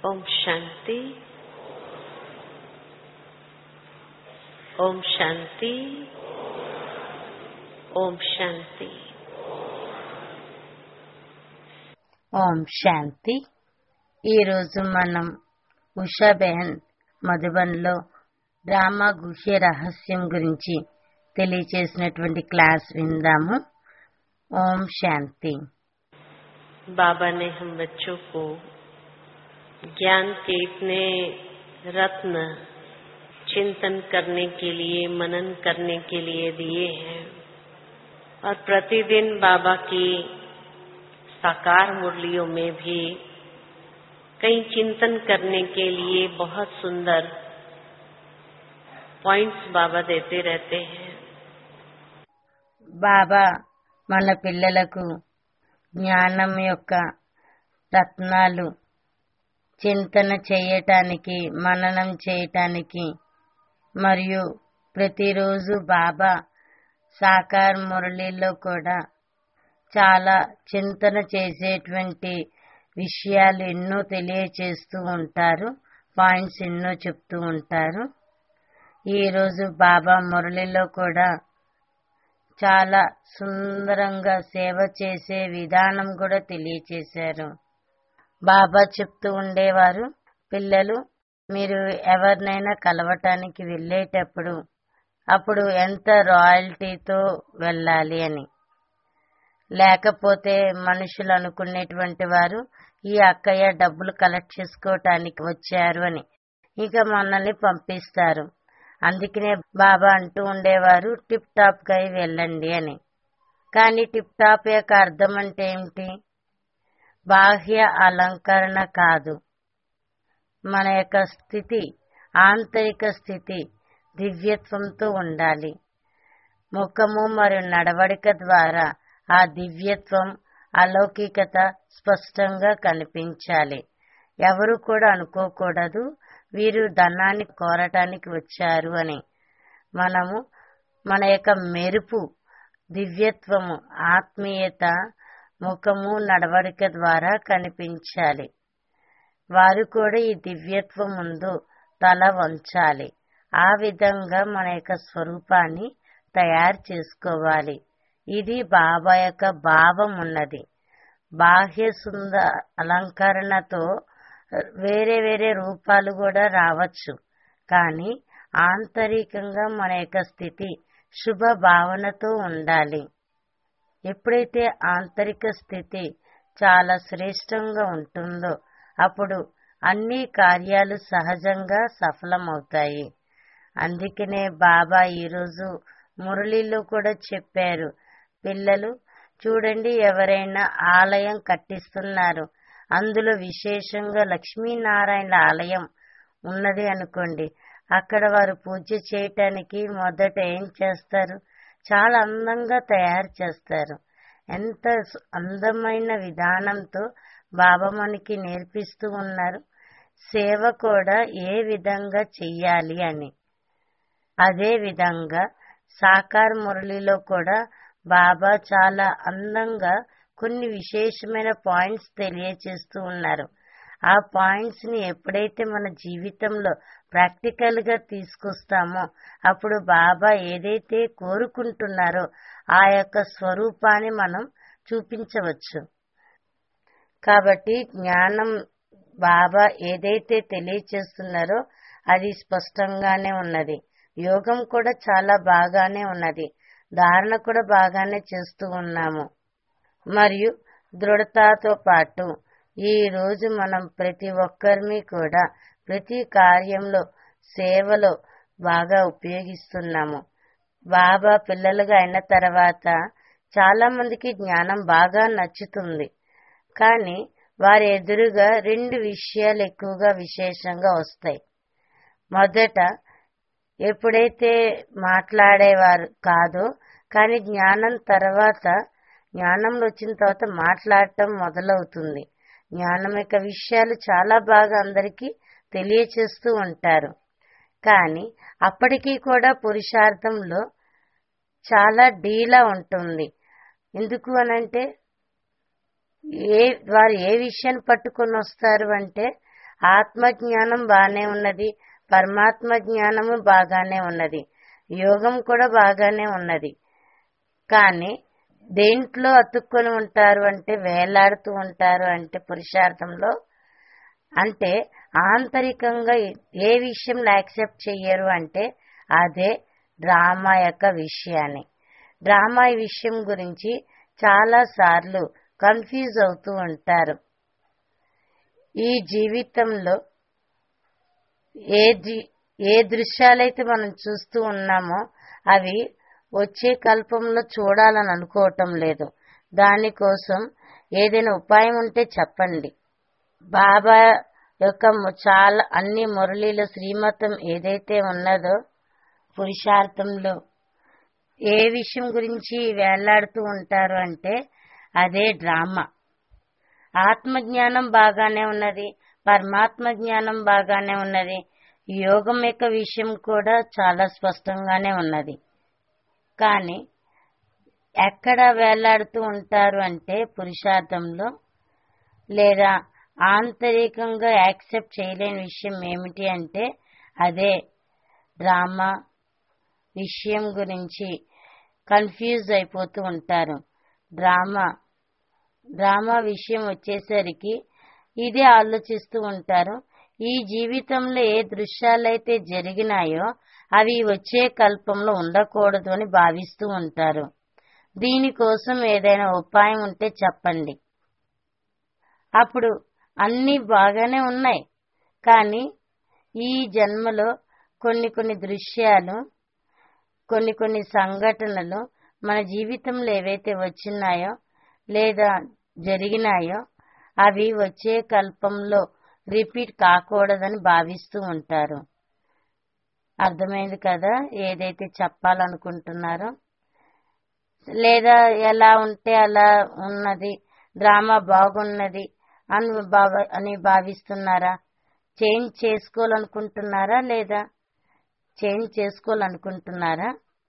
ओम शांति ओम शांति ओम शांति ఓం శాంతి ఈరోజు మనం ఉషాబెహన్ మధుబన్లో డ్రామా గుహ్య రహస్యం గురించి తెలియచేసినటువంటి క్లాస్ విందాము ఓం శాంతి बाबा ने हम बच्चों को ज्ञान के इतने रत्न चिंतन करने के लिए मनन करने के लिए दिए हैं और प्रतिदिन बाबा की साकार मुरलियों में भी कई चिंतन करने के लिए बहुत सुंदर पॉइंट्स बाबा देते रहते हैं బాబా మన పిల్లలకు జ్ఞానం యొక్క రత్నాలు చింతన చేయటానికి మననం చేయటానికి మరియు ప్రతిరోజు బాబా సాకార్ మురళిలో కూడా చాలా చింతన చేసేటువంటి విషయాలు ఎన్నో తెలియచేస్తూ ఉంటారు పాయింట్స్ ఎన్నో చెప్తూ ఉంటారు ఈరోజు బాబా మురళిలో కూడా చాలా సుందరంగా సేవ చేసే విధానం కూడా తెలియచేశారు బాబా చెప్తూ ఉండేవారు పిల్లలు మీరు ఎవరినైనా కలవటానికి వెళ్ళేటప్పుడు అప్పుడు ఎంత రాయల్టీతో వెళ్ళాలి అని లేకపోతే మనుషులు అనుకునేటువంటి వారు ఈ అక్కయ్య డబ్బులు కలెక్ట్ చేసుకోవటానికి వచ్చారు అని ఇక మనల్ని పంపిస్తారు అందుకనే బాబా అంటూ ఉండేవారు టిప్ టాప్ గా వెళ్ళండి అని కానీ టిప్ టాప్ యొక్క అర్థం అంటే ఏమిటి బాహ్య అలంకరణ కాదు మన యొక్క స్థితి ఆంతరిక స్థితి దివ్యత్వంతో ఉండాలి ముఖము మరియు నడవడిక ద్వారా ఆ దివ్యత్వం అలౌకికత స్పష్టంగా కనిపించాలి ఎవరు కూడా అనుకోకూడదు వీరు ధనాన్ని కోరటానికి వచ్చారు అని మనము మన యొక్క మెరుపు దివ్యత్వము ఆత్మీయత ముఖము నడవడిక ద్వారా కనిపించాలి వారు కూడా ఈ దివ్యత్వం ముందు తల వంచాలి ఆ విధంగా మన యొక్క స్వరూపాన్ని తయారు చేసుకోవాలి ఇది బాబా యొక్క భావం ఉన్నది బాహ్య సుంద అలంకరణతో వేరే వేరే రూపాలు కూడా రావచ్చు కానీ ఆంతరికంగా మన యొక్క స్థితి శుభ భావనతో ఉండాలి ఎప్పుడైతే ఆంతరిక స్థితి చాలా శ్రేష్టంగా ఉంటుందో అప్పుడు అన్ని కార్యాలు సహజంగా సఫలమవుతాయి అందుకనే బాబా ఈరోజు మురళిలో కూడా చెప్పారు పిల్లలు చూడండి ఎవరైనా ఆలయం కట్టిస్తున్నారు అందులో విశేషంగా లక్ష్మీనారాయణ ఆలయం ఉన్నది అనుకోండి అక్కడ వారు పూజ చేయటానికి మొదట ఏం చేస్తారు చాలా అందంగా తయారు చేస్తారు ఎంత అందమైన విధానంతో బాబా మనకి నేర్పిస్తూ ఉన్నారు సేవ కూడా ఏ విధంగా చెయ్యాలి అని అదే విధంగా సాకార్ మురళిలో కూడా బాబా చాలా అందంగా కొన్ని విశేషమైన పాయింట్స్ తెలియచేస్తూ ఉన్నారు ఆ పాయింట్స్ ని ఎప్పుడైతే మన జీవితంలో ప్రాక్టికల్ గా తీసుకొస్తామో అప్పుడు బాబా ఏదైతే కోరుకుంటున్నారో ఆ యొక్క స్వరూపాన్ని మనం చూపించవచ్చు కాబట్టి జ్ఞానం బాబా ఏదైతే తెలియచేస్తున్నారో అది స్పష్టంగానే ఉన్నది యోగం కూడా చాలా బాగానే ఉన్నది ధారణ కూడా బాగానే చేస్తూ ఉన్నాము మరియు దృఢతతో పాటు ఈ రోజు మనం ప్రతి ఒక్కరిని కూడా ప్రతి కార్యంలో సేవలో బాగా ఉపయోగిస్తున్నాము బాబా పిల్లలుగా అయిన తర్వాత చాలా మందికి జ్ఞానం బాగా నచ్చుతుంది కానీ వారి ఎదురుగా రెండు విషయాలు ఎక్కువగా విశేషంగా వస్తాయి మొదట ఎప్పుడైతే మాట్లాడేవారు కాదో కానీ జ్ఞానం తర్వాత జ్ఞానంలో వచ్చిన తర్వాత మాట్లాడటం మొదలవుతుంది జ్ఞానం యొక్క విషయాలు చాలా బాగా అందరికీ తెలియచేస్తూ ఉంటారు కానీ అప్పటికీ కూడా పురుషార్థంలో చాలా డీలా ఉంటుంది ఎందుకు అనంటే ఏ వారు ఏ విషయాన్ని పట్టుకొని వస్తారు అంటే ఆత్మజ్ఞానం బాగానే ఉన్నది పరమాత్మ జ్ఞానము బాగానే ఉన్నది యోగం కూడా బాగానే ఉన్నది కానీ దేంట్లో అతుక్కొని ఉంటారు అంటే వేలాడుతూ ఉంటారు అంటే పురుషార్థంలో అంటే ఆంతరికంగా ఏ విషయంలో యాక్సెప్ట్ చెయ్యరు అంటే అదే డ్రామా యొక్క విషయాన్ని డ్రామా ఈ విషయం గురించి చాలా సార్లు కన్ఫ్యూజ్ అవుతూ ఉంటారు ఈ జీవితంలో ఏ జీ- ఏ దృశ్యాలైతే మనం చూస్తూ ఉన్నామో అవి వచ్చే కల్పంలో చూడాలని అనుకోవటం లేదు దానికోసం ఏదైనా ఉపాయం ఉంటే చెప్పండి బాబా యొక్క ము- చాలా అన్ని మురళీల శ్రీమతం ఏదైతే ఉన్నదో పురుషార్థంలో ఏ విషయం గురించి వేలాడుతూ ఉంటారు అంటే అదే డ్రామా ఆత్మజ్ఞానం బాగానే ఉన్నది పరమాత్మ జ్ఞానం బాగానే ఉన్నది యోగం యొక్క విషయం కూడా చాలా స్పష్టంగానే ఉన్నది కానీ ఎక్కడ వేలాడుతూ ఉంటారు అంటే పురుషార్థంలో లేదా ఆంతరికంగా యాక్సెప్ట్ చేయలేని విషయం ఏమిటి అంటే అదే డ్రామా విషయం గురించి కన్ఫ్యూజ్ అయిపోతూ ఉంటారు డ్రామా డ్రామా విషయం వచ్చేసరికి ఇదే ఆలోచిస్తూ ఉంటారు ఈ జీవితంలో ఏ దృశ్యాలైతే జరిగినాయో అవి వచ్చే కల్పంలో ఉండకూడదు అని భావిస్తూ ఉంటారు దీనికోసం ఏదైనా ఉపాయం ఉంటే చెప్పండి అప్పుడు అన్నీ బాగానే ఉన్నాయి కానీ ఈ జన్మలో కొన్ని కొన్ని దృశ్యాలు కొన్ని కొన్ని సంఘటనలు మన జీవితంలో ఏవైతే వచ్చినాయో లేదా జరిగినాయో అవి వచ్చే కల్పంలో రిపీట్ కాకూడదని భావిస్తూ ఉంటారు అర్థమైంది కదా ఏదైతే చెప్పాలనుకుంటున్నారో లేదా ఎలా ఉంటే అలా ఉన్నది డ్రామా బాగున్నది అని భావ అని భావిస్తున్నారా చేంజ్ చేసుకోవాలనుకుంటున్నారా లేదా చేంజ్ చేసుకోవాలనుకుంటున్నారా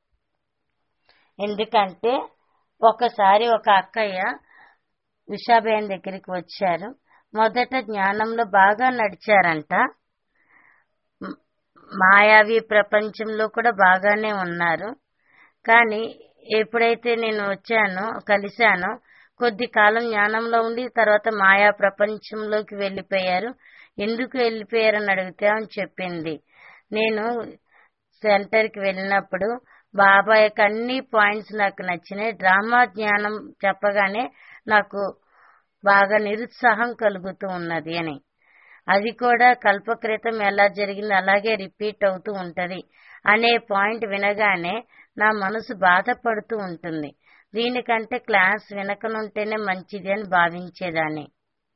ఎందుకంటే ఒకసారి ఒక అక్కయ్య ఉషాబేన్ దగ్గరికి వచ్చారు మొదట జ్ఞానంలో బాగా నడిచారంట మ్- మాయావి ప్రపంచంలో కూడా బాగానే ఉన్నారు కానీ ఎప్పుడైతే నేను వచ్చానో కలిశానో కొద్ది కాలం జ్ఞానంలో ఉండి తర్వాత మాయా ప్రపంచంలోకి వెళ్ళిపోయారు ఎందుకు వెళ్ళిపోయారని అడిగితే అని చెప్పింది నేను సెంటర్కి వెళ్ళినప్పుడు బాబా యొక్క అన్ని పాయింట్స్ నాకు నచ్చినాయి డ్రామా జ్ఞానం చెప్పగానే నాకు బాగా నిరుత్సాహం కలుగుతూ ఉన్నది అని అది కూడా కల్పక్రితం ఎలా జరిగిందో అలాగే రిపీట్ అవుతూ ఉంటది అనే పాయింట్ వినగానే నా మనసు బాధపడుతూ ఉంటుంది దీనికంటే క్లాస్ వినకనుంటేనే మంచిది అని భావించేదాన్ని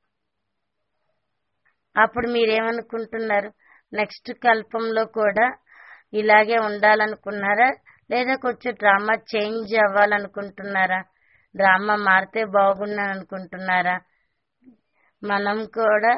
అప్పుడు మీరేమనుకుంటున్నారు నెక్స్ట్ కల్పంలో కూడా ఇలాగే ఉండాలనుకున్నారా లేదా కొంచెం డ్రామా చేంజ్ అవ్వాలనుకుంటున్నారా డ్రామా మారితే బాగున్నాను అనుకుంటున్నారా మనం కూడా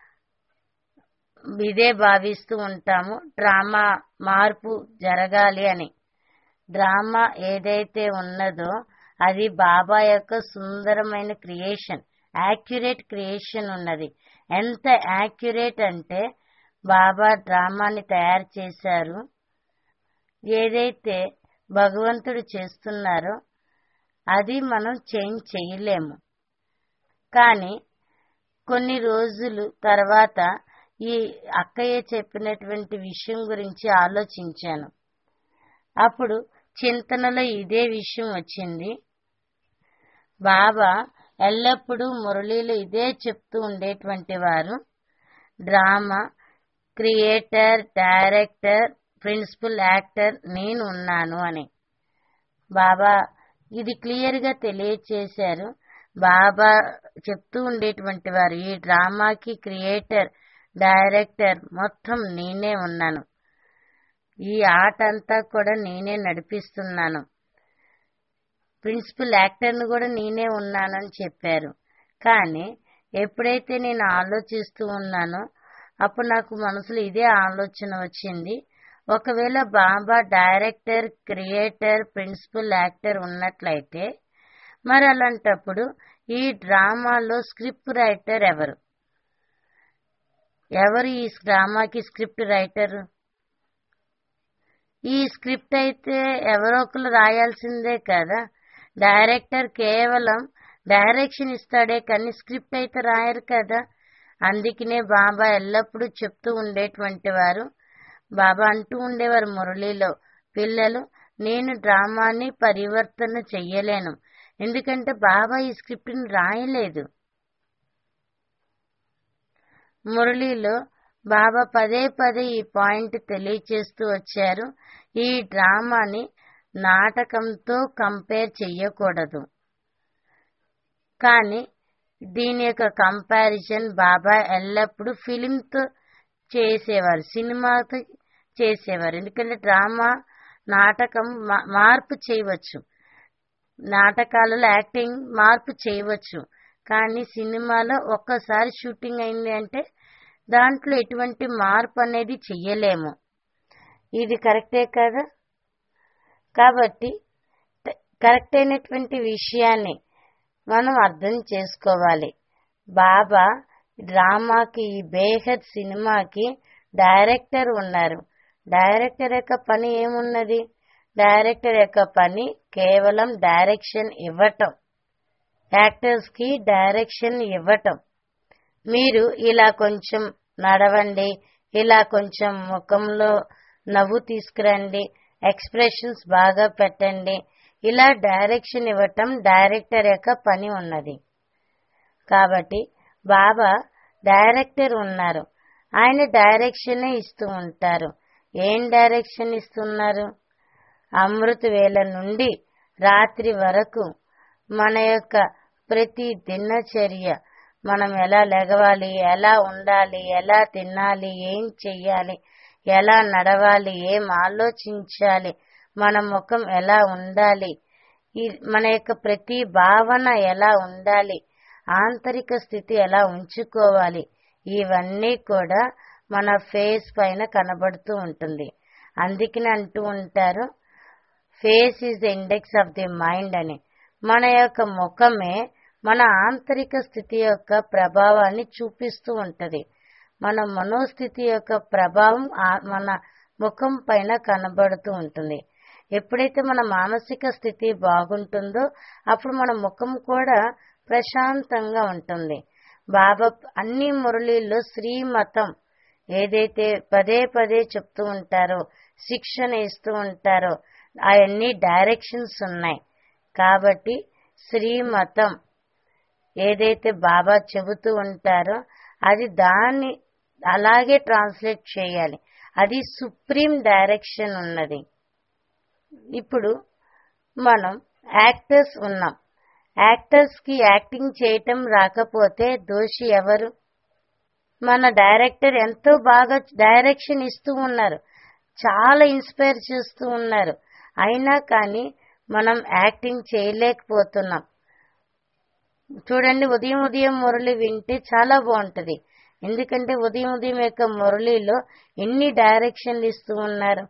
ఇదే భావిస్తూ ఉంటాము డ్రామా మార్పు జరగాలి అని డ్రామా ఏదైతే ఉన్నదో అది బాబా యొక్క సుందరమైన క్రియేషన్ యాక్యురేట్ క్రియేషన్ ఉన్నది ఎంత యాక్యురేట్ అంటే బాబా డ్రామాని తయారు చేశారు ఏదైతే భగవంతుడు చేస్తున్నారో అది మనం చేంజ్ చేయలేము కానీ కొన్ని రోజులు తర్వాత ఈ అక్కయ్య చెప్పినటువంటి విషయం గురించి ఆలోచించాను అప్పుడు చింతనలో ఇదే విషయం వచ్చింది బాబా ఎల్లప్పుడూ మురళీలు ఇదే చెప్తూ ఉండేటువంటి వారు drama creator director principal actor నేను ఉన్నాను అని బాబా ఇది క్లియర్ గా తెలియచేశారు బాబా చెప్తూ ఉండేటువంటి వారు ఈ డ్రామాకి క్రియేటర్ డైరెక్టర్ మొత్తం నేనే ఉన్నాను ఈ ఆట అంతా కూడా నేనే నడిపిస్తున్నాను ప్రిన్సిపల్ యాక్టర్ను కూడా నేనే ఉన్నానని చెప్పారు కానీ ఎప్పుడైతే నేను ఆలోచిస్తూ ఉన్నానో అప్పుడు నాకు మనసులో ఇదే ఆలోచన వచ్చింది ఒకవేళ బాబా డైరెక్టర్ క్రియేటర్ ప్రిన్సిపల్ యాక్టర్ ఉన్నట్లయితే మరి అలాంటప్పుడు ఈ డ్రామాలో స్క్రిప్ట్ రైటర్ ఎవరు ఎవరు ఈ డ్రామాకి స్క్రిప్ట్ రైటర్ ఈ స్క్రిప్ట్ అయితే ఎవరో ఒకరు రాయాల్సిందే కదా డైరెక్టర్ కేవలం డైరెక్షన్ ఇస్తాడే కానీ స్క్రిప్ట్ అయితే రాయరు కదా అందుకనే బాబా ఎల్లప్పుడూ చెప్తూ ఉండేటువంటి వారు బాబా అంటూ ఉండేవారు మురళిలో పిల్లలు నేను డ్రామాని పరివర్తన చెయ్యలేను ఎందుకంటే బాబా ఈ స్క్రిప్ట్ని రాయలేదు మురళిలో బాబా పదే పదే ఈ పాయింట్ తెలియచేస్తూ వచ్చారు ఈ డ్రామాని నాటకంతో కంపేర్ చెయ్యకూడదు కానీ దీని యొక్క కంపారిజన్ బాబా ఎల్లప్పుడూ ఫిలింతో చేసేవారు సినిమాతో చేసేవారు ఎందుకంటే డ్రామా నాటకం మార్పు చేయవచ్చు నాటకాలలో యాక్టింగ్ మార్పు చేయవచ్చు కానీ సినిమాలో ఒక్కసారి షూటింగ్ అయింది అంటే దాంట్లో ఎటువంటి మార్పు అనేది చెయ్యలేము ఇది కరెక్టే కదా కాబట్టి కరెక్ట్ అయినటువంటి విషయాన్ని మనం అర్థం చేసుకోవాలి బాబా డ్రామాకి ఈ బేహద్ సినిమాకి డైరెక్టర్ ఉన్నారు డైరెక్టర్ యొక్క పని ఏమున్నది డైరెక్టర్ యొక్క పని కేవలం డైరెక్షన్ ఇవ్వటం యాక్టర్స్ కి డైరెక్షన్ ఇవ్వటం మీరు ఇలా కొంచెం నడవండి ఇలా కొంచెం ముఖంలో నవ్వు తీసుకురండి ఎక్స్ప్రెషన్స్ బాగా పెట్టండి ఇలా డైరెక్షన్ ఇవ్వటం డైరెక్టర్ యొక్క పని ఉన్నది కాబట్టి బాబా డైరెక్టర్ ఉన్నారు ఆయన డైరెక్షన్ ఇస్తూ ఉంటారు ఏం డైరెక్షన్ ఇస్తున్నారు అమృత వేళ నుండి రాత్రి వరకు మన యొక్క ప్రతి దినచర్య మనం ఎలా లెగవాలి ఎలా ఉండాలి ఎలా తినాలి ఏం చెయ్యాలి ఎలా నడవాలి ఏం ఆలోచించాలి మన ముఖం ఎలా ఉండాలి ఈ మన యొక్క ప్రతి భావన ఎలా ఉండాలి ఆంతరిక స్థితి ఎలా ఉంచుకోవాలి ఇవన్నీ కూడా మన ఫేస్ పైన కనబడుతూ ఉంటుంది అందుకని అంటూ ఉంటారు face is the index of the mind అని మన యొక్క ముఖమే మన ఆంతరిక స్థితి యొక్క ప్రభావాన్ని చూపిస్తూ ఉంటది మన మనోస్థితి యొక్క ప్రభావం మన ముఖం పైన కనబడుతూ ఉంటుంది ఎప్పుడైతే మన మానసిక స్థితి బాగుంటుందో అప్పుడు మన ముఖం కూడా ప్రశాంతంగా ఉంటుంది బాబా అన్ని మురళీల్లో శ్రీమతం ఏదైతే పదే పదే చెప్తూ ఉంటారో శిక్షణ ఇస్తూ ఉంటారో అవన్నీ డైరెక్షన్స్ ఉన్నాయి కాబట్టి శ్రీమతం ఏదైతే బాబా చెబుతూ ఉంటారో అది దాన్ని అలాగే ట్రాన్స్లేట్ చేయాలి అది సుప్రీం డైరెక్షన్ ఉన్నది ఇప్పుడు మనం యాక్టర్స్ ఉన్నాం యాక్టర్స్ కి యాక్టింగ్ చేయటం రాకపోతే దోషి ఎవరు మన డైరెక్టర్ ఎంతో బాగా డైరెక్షన్ ఇస్తూ ఉన్నారు చాలా ఇన్స్పైర్ చేస్తూ ఉన్నారు అయినా కానీ మనం యాక్టింగ్ చేయలేకపోతున్నాం చూడండి ఉదయం ఉదయం మురళి వింటే చాలా బాగుంటది ఎందుకంటే ఉదయం ఉదయం యొక్క మురళిలో ఎన్ని డైరెక్షన్లు ఇస్తూ ఉన్నారు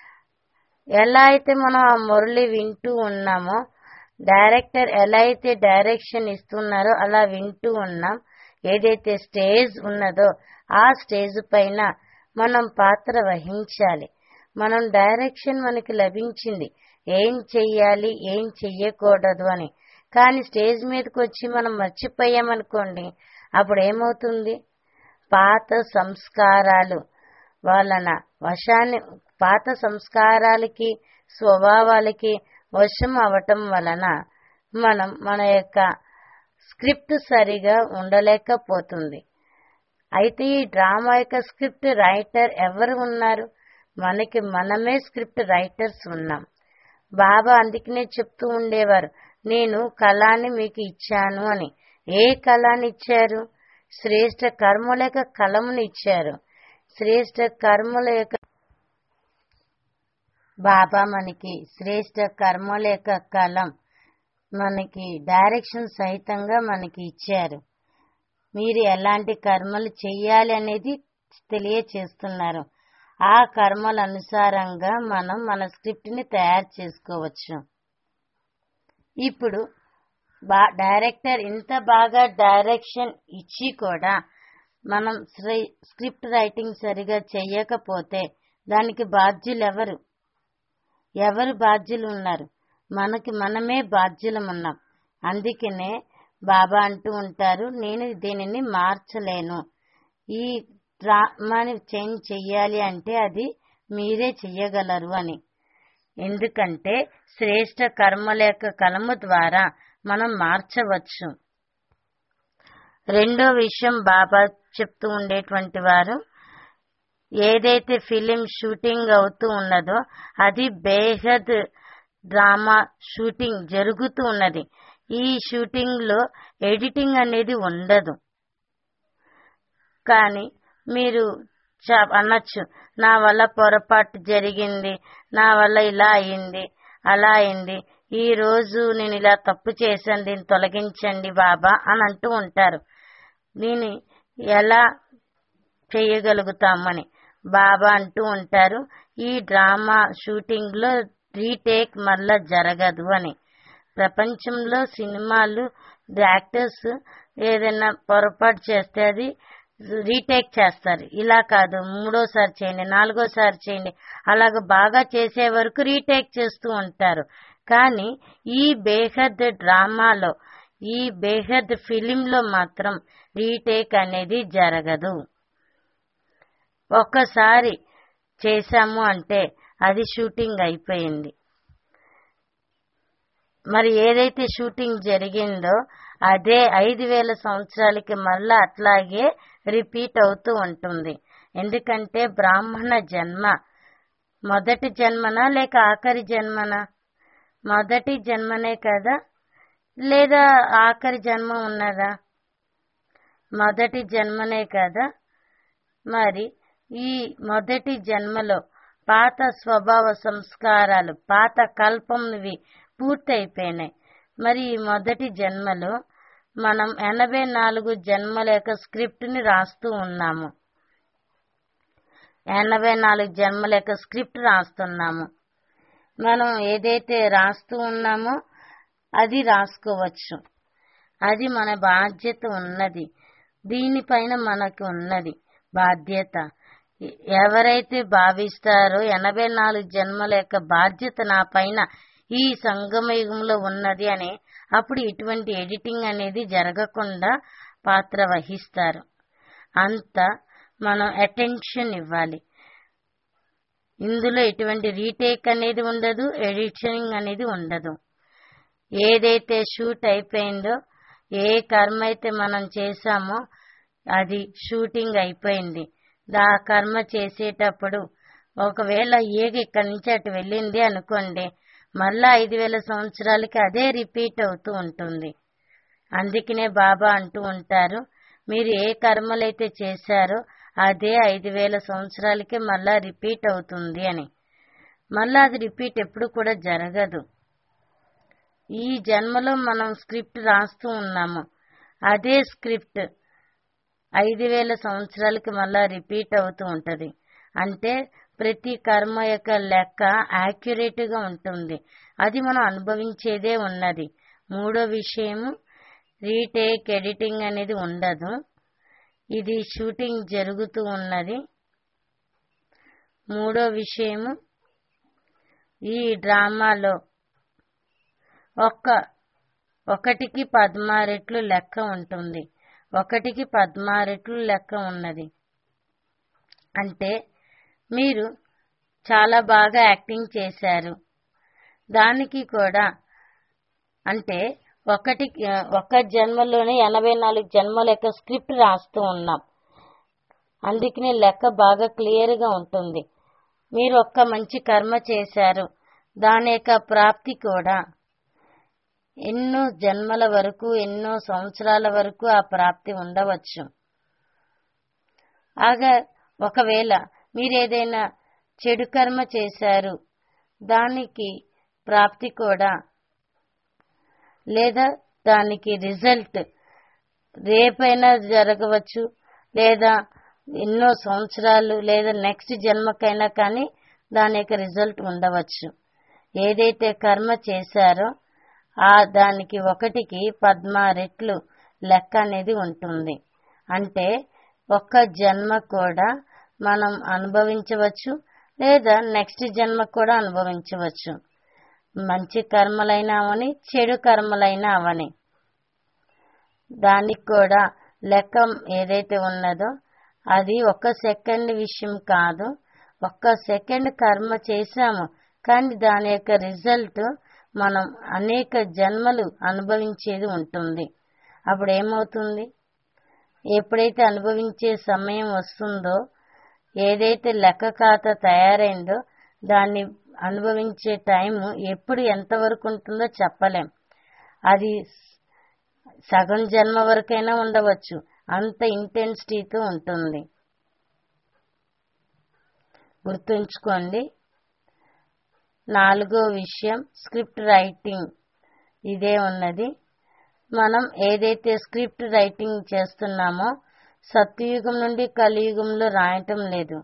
ఎలా అయితే మనం ఆ మురళి వింటూ ఉన్నామో డైరెక్టర్ ఎలా అయితే డైరెక్షన్ ఇస్తున్నారో అలా వింటూ ఉన్నాం ఏదైతే స్టేజ్ ఉన్నదో ఆ స్టేజ్ పైన మనం పాత్ర వహించాలి మనం డైరెక్షన్ మనకి లభించింది ఏం చెయ్యాలి ఏం చెయ్యకూడదు అని కానీ స్టేజ్ మీదకి వచ్చి మనం మర్చిపోయామనుకోండి అప్పుడు ఏమవుతుంది పాత సంస్కారాలు వలన వశాన్ని పాత సంస్కారాలకి స్వభావాలకి వశం అవటం వలన మనం మన యొక్క స్క్రిప్ట్ సరిగా ఉండలేకపోతుంది అయితే ఈ డ్రామా యొక్క స్క్రిప్ట్ రైటర్ ఎవరు ఉన్నారు మనకి మనమే స్క్రిప్ట్ రైటర్స్ ఉన్నాం బాబా అందుకనే చెప్తూ ఉండేవారు నేను కళాన్ని మీకు ఇచ్చాను అని ఏ కళాన్ని ఇచ్చారు శ్రేష్ట కర్మల యొక్క కలమును ఇచ్చారు శ్రేష్ట కర్మల యొక్క బాబా మనకి శ్రేష్ట కర్మల యొక్క కలం మనకి డైరెక్షన్ సహితంగా మనకి ఇచ్చారు మీరు ఎలాంటి కర్మలు చెయ్యాలి అనేది తెలియచేస్తున్నారు ఆ కర్మల అనుసారంగా మనం మన స్క్రిప్ట్ ని తయారు చేసుకోవచ్చు ఇప్పుడు బా డైరెక్టర్ ఇంత బాగా డైరెక్షన్ ఇచ్చి కూడా మనం శ్రై- స్క్రిప్ట్ రైటింగ్ సరిగా చెయ్యకపోతే దానికి బాధ్యులు ఎవరు ఎవరు బాధ్యులు ఉన్నారు మనకి మనమే బాధ్యులమున్నాం అందుకనే బాబా అంటూ ఉంటారు నేను దీనిని మార్చలేను ఈ డ్రామాని చేంజ్ చెయ్యాలి అంటే అది మీరే చెయ్యగలరు అని ఎందుకంటే శ్రేష్ట కర్మలేక కలము ద్వారా మనం మార్చవచ్చు రెండో విషయం బాబా చెప్తూ ఉండేటువంటి వారు ఏదైతే ఫిలిం షూటింగ్ అవుతూ ఉన్నదో అది బేహద్ డ్రామా షూటింగ్ జరుగుతూ ఉన్నది ఈ షూటింగ్ లో ఎడిటింగ్ అనేది ఉండదు కానీ మీరు చ- అనొచ్చు నా వల్ల పొరపాటు జరిగింది నా వల్ల ఇలా అయింది అలా అయింది ఈ రోజు నేను ఇలా తప్పు చేశాను దీన్ని తొలగించండి బాబా అని అంటూ ఉంటారు దీన్ని ఎలా చేయగలుగుతామని బాబా అంటూ ఉంటారు ఈ డ్రామా షూటింగ్ లో రీటేక్ మళ్ళా జరగదు అని ప్రపంచంలో సినిమాలు యాక్టర్స్ ఏదైనా పొరపాటు చేస్తే అది రీటేక్ చేస్తారు ఇలా కాదు మూడోసారి చేయండి నాలుగోసారి చేయండి అలాగ బాగా చేసే వరకు రీటేక్ చేస్తూ ఉంటారు కానీ ఈ బేహద్ డ్రామాలో ఈ బేహద్ ఫిలింలో మాత్రం రీటేక్ అనేది జరగదు ఒక్కసారి చేశాము అంటే అది షూటింగ్ అయిపోయింది మరి ఏదైతే షూటింగ్ జరిగిందో అదే ఐదు వేల సంవత్సరాలకి మళ్ళా అట్లాగే రిపీట్ అవుతూ ఉంటుంది ఎందుకంటే బ్రాహ్మణ జన్మ మొదటి జన్మనా లేక ఆఖరి జన్మనా మొదటి జన్మనే కదా లేదా ఆఖరి జన్మ ఉన్నదా మొదటి జన్మనే కదా మరి ఈ మొదటి జన్మలో పాత స్వభావ సంస్కారాలు పాత కల్పంవి పూర్తయిపోయినాయి మరి ఈ మొదటి జన్మలో మనం ఎనభై నాలుగు జన్మల యొక్క స్క్రిప్ట్ ని రాస్తూ ఉన్నాము ఎనభై నాలుగు జన్మల యొక్క స్క్రిప్ట్ రాస్తున్నాము మనం ఏదైతే రాస్తూ ఉన్నామో అది రాసుకోవచ్చు అది మన బాధ్యత ఉన్నది దీనిపైన మనకు ఉన్నది బాధ్యత ఎ- ఎవరైతే భావిస్తారో ఎనభై నాలుగు జన్మల యొక్క బాధ్యత నా పైన ఈ సంగమ యుగంలో ఉన్నది అని అప్పుడు ఇటువంటి ఎడిటింగ్ అనేది జరగకుండా పాత్ర వహిస్తారు అంత మనం అటెన్షన్ ఇవ్వాలి ఇందులో ఎటువంటి రీటేక్ అనేది ఉండదు ఎడిటింగ్ అనేది ఉండదు ఏదైతే షూట్ అయిపోయిందో ఏ కర్మ అయితే మనం చేశామో అది షూటింగ్ అయిపోయింది దా కర్మ చేసేటప్పుడు ఒకవేళ ఏగ ఇక్కడి నుంచి అటు వెళ్ళింది అనుకోండి మళ్ళా ఐదు వేల సంవత్సరాలకి అదే రిపీట్ అవుతూ ఉంటుంది అందుకనే బాబా అంటూ ఉంటారు మీరు ఏ కర్మలైతే చేశారో అదే ఐదు వేల సంవత్సరాలకి మళ్ళా రిపీట్ అవుతుంది అని మళ్ళా అది రిపీట్ ఎప్పుడు కూడా జరగదు ఈ జన్మలో మనం స్క్రిప్ట్ రాస్తూ ఉన్నాము అదే స్క్రిప్ట్ ఐదు వేల సంవత్సరాలకి మళ్ళా రిపీట్ అవుతూ ఉంటది అంటే ప్రతి కర్మ యొక్క లెక్క యాక్యురేట్ గా ఉంటుంది అది మనం అనుభవించేదే ఉన్నది మూడో విషయము రీటేక్ ఎడిటింగ్ అనేది ఉండదు ఇది షూటింగ్ జరుగుతూ ఉన్నది మూడో విషయము ఈ డ్రామాలో ఒక్క ఒకటికి పద్మారెట్లు లెక్క ఉంటుంది ఒకటికి పద్మారెట్లు లెక్క ఉన్నది అంటే మీరు చాలా బాగా యాక్టింగ్ చేశారు దానికి కూడా అంటే ఒకటి ఒక జన్మలోనే ఎనభై నాలుగు జన్మల యొక్క స్క్రిప్ట్ రాస్తూ ఉన్నాం అందుకనే లెక్క బాగా క్లియర్ గా ఉంటుంది మీరు ఒక్క మంచి కర్మ చేశారు దాని యొక్క ప్రాప్తి కూడా ఎన్నో జన్మల వరకు ఎన్నో సంవత్సరాల వరకు ఆ ప్రాప్తి ఉండవచ్చు ఆగా ఒకవేళ మీరేదైనా చెడు కర్మ చేశారు దానికి ప్రాప్తి కూడా లేదా దానికి రిజల్ట్ రేపైనా జరగవచ్చు లేదా ఎన్నో సంవత్సరాలు లేదా నెక్స్ట్ జన్మకైనా కానీ దాని యొక్క రిజల్ట్ ఉండవచ్చు ఏదైతే కర్మ చేశారో ఆ దానికి ఒకటికి పద్మ రెట్లు లెక్క అనేది ఉంటుంది అంటే ఒక్క జన్మ కూడా మనం అనుభవించవచ్చు లేదా నెక్స్ట్ జన్మ కూడా అనుభవించవచ్చు మంచి కర్మలైనా అవని చెడు కర్మలైనా అవని దానికి కూడా లెక్క ఏదైతే ఉన్నదో అది ఒక్క సెకండ్ విషయం కాదు ఒక్క సెకండ్ కర్మ చేశాము కానీ దాని యొక్క రిజల్ట్ మనం అనేక జన్మలు అనుభవించేది ఉంటుంది అప్పుడు ఏమవుతుంది ఎప్పుడైతే అనుభవించే సమయం వస్తుందో ఏదైతే లెక్క ఖాతా తయారైందో దాన్ని అనుభవించే టైం ఎప్పుడు ఎంతవరకు ఉంటుందో చెప్పలేం అది సగం జన్మ వరకైనా ఉండవచ్చు అంత ఇంటెన్సిటీతో ఉంటుంది గుర్తుంచుకోండి నాలుగో విషయం స్క్రిప్ట్ రైటింగ్ ఇదే ఉన్నది మనం ఏదైతే స్క్రిప్ట్ రైటింగ్ చేస్తున్నామో సత్యయుగం నుండి కలియుగంలో రాయటం లేదు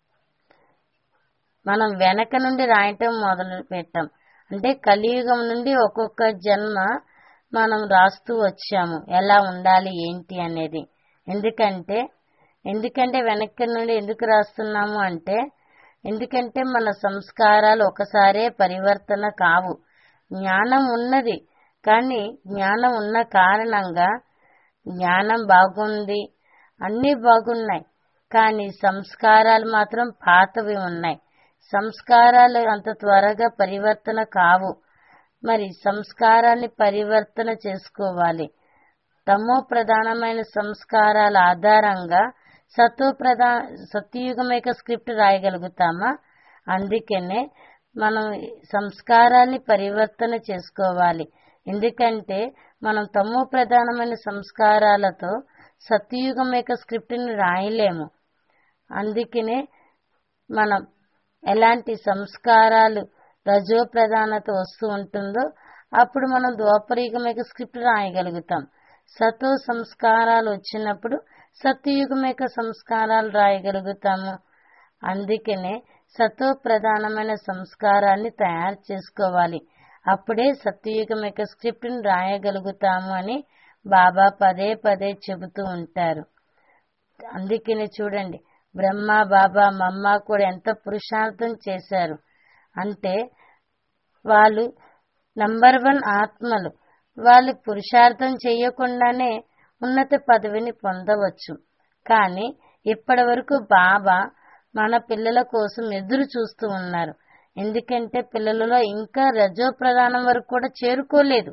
మనం వెనక నుండి రాయటం మొదలు పెట్టాం అంటే కలియుగం నుండి ఒక్కొక్క జన్మ మనం రాస్తూ వచ్చాము ఎలా ఉండాలి ఏంటి అనేది ఎందుకంటే ఎందుకంటే వెనక్కి నుండి ఎందుకు రాస్తున్నాము అంటే ఎందుకంటే మన సంస్కారాలు ఒకసారే పరివర్తన కావు జ్ఞానం ఉన్నది కానీ జ్ఞానం ఉన్న కారణంగా జ్ఞానం బాగుంది అన్నీ బాగున్నాయి కానీ సంస్కారాలు మాత్రం పాతవి ఉన్నాయి సంస్కారాలు అంత త్వరగా పరివర్తన కావు మరి సంస్కారాన్ని పరివర్తన చేసుకోవాలి తమో ప్రధానమైన సంస్కారాల ఆధారంగా సత్వ ప్రధా సత్యయుగం యొక్క స్క్రిప్ట్ రాయగలుగుతామా అందుకనే మనం సంస్కారాన్ని పరివర్తన చేసుకోవాలి ఎందుకంటే మనం తమో ప్రధానమైన సంస్కారాలతో సత్యయుగం యొక్క స్క్రిప్ట్ని రాయలేము అందుకనే మనం ఎలాంటి సంస్కారాలు రజో ప్రధానత వస్తూ ఉంటుందో అప్పుడు మనం ద్వాపరయుగం యొక్క స్క్రిప్ట్ రాయగలుగుతాం సతో సంస్కారాలు వచ్చినప్పుడు సత్యయుగం యొక్క సంస్కారాలు రాయగలుగుతాము అందుకనే సతో ప్రధానమైన సంస్కారాన్ని తయారు చేసుకోవాలి అప్పుడే సత్యయుగం యొక్క స్క్రిప్ట్ని రాయగలుగుతాము అని బాబా పదే పదే చెబుతూ ఉంటారు అందుకనే చూడండి బ్రహ్మ బాబా మమ్మ కూడా ఎంత పురుషార్థం చేశారు అంటే వాళ్ళు నంబర్ వన్ ఆత్మలు వాళ్ళు పురుషార్థం చేయకుండానే ఉన్నత పదవిని పొందవచ్చు కానీ ఇప్పటి వరకు బాబా మన పిల్లల కోసం ఎదురు చూస్తూ ఉన్నారు ఎందుకంటే పిల్లలలో ఇంకా రజో ప్రధానం వరకు కూడా చేరుకోలేదు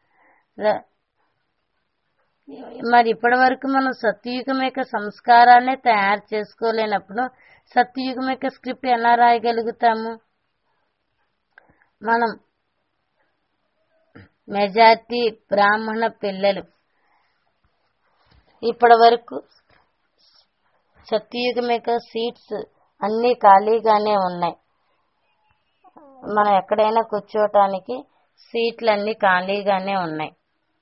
మరి ఇప్పటి వరకు మనం సత్యయుగం యొక్క సంస్కారాన్ని తయారు చేసుకోలేనప్పుడు సత్యయుగం యొక్క స్క్రిప్ట్ ఎలా రాయగలుగుతాము మనం మెజార్టీ బ్రాహ్మణ పిల్లలు ఇప్పటి వరకు సత్యయుగం యొక్క సీట్స్ అన్ని ఖాళీగానే ఉన్నాయి మనం ఎక్కడైనా కూర్చోటానికి సీట్లు అన్ని ఖాళీగానే ఉన్నాయి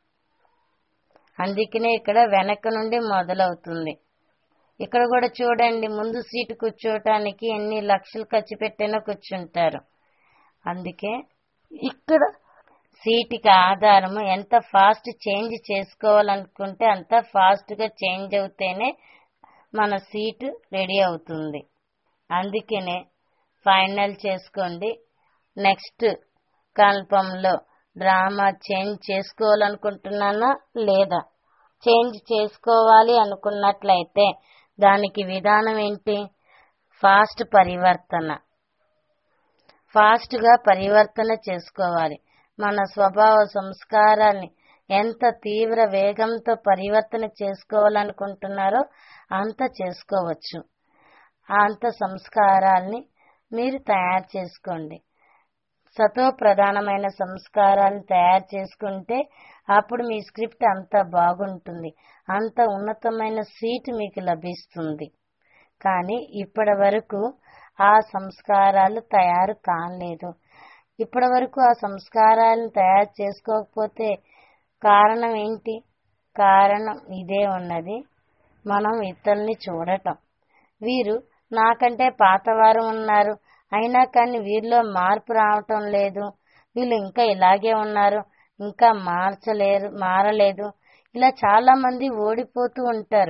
అందుకనే ఇక్కడ వెనక నుండి మొదలవుతుంది ఇక్కడ కూడా చూడండి ముందు సీటు కూర్చోటానికి ఎన్ని లక్షలు ఖర్చు పెట్టినా కూర్చుంటారు అందుకే ఇక్కడ సీటుకి ఆధారము ఎంత ఫాస్ట్ చేంజ్ చేసుకోవాలనుకుంటే అంత ఫాస్ట్గా చేంజ్ అవుతేనే మన సీటు రెడీ అవుతుంది అందుకనే ఫైనల్ చేసుకోండి నెక్స్ట్ కల్పంలో డ్రామా చేంజ్ చేసుకోవాలనుకుంటున్నానా లేదా చేంజ్ చేసుకోవాలి అనుకున్నట్లయితే దానికి విధానం ఏంటి ఫాస్ట్ పరివర్తన ఫాస్ట్గా పరివర్తన చేసుకోవాలి మన స్వభావ సంస్కారాన్ని ఎంత తీవ్ర వేగంతో పరివర్తన చేసుకోవాలనుకుంటున్నారో అంత చేసుకోవచ్చు అంత సంస్కారాల్ని మీరు తయారు చేసుకోండి సతో ప్రధానమైన సంస్కారాలను తయారు చేసుకుంటే అప్పుడు మీ స్క్రిప్ట్ అంత బాగుంటుంది అంత ఉన్నతమైన సీట్ మీకు లభిస్తుంది కానీ ఇప్పటి వరకు ఆ సంస్కారాలు తయారు కాలేదు ఇప్పటి వరకు ఆ సంస్కారాలను తయారు చేసుకోకపోతే కారణం ఏంటి కారణం ఇదే ఉన్నది మనం ఇతరుల్ని చూడటం వీరు నాకంటే పాతవారు ఉన్నారు అయినా కానీ వీరిలో మార్పు రావటం లేదు వీళ్ళు ఇంకా ఇలాగే ఉన్నారు ఇంకా మార్చలేరు మారలేదు ఇలా చాలా మంది ఓడిపోతూ ఉంటారు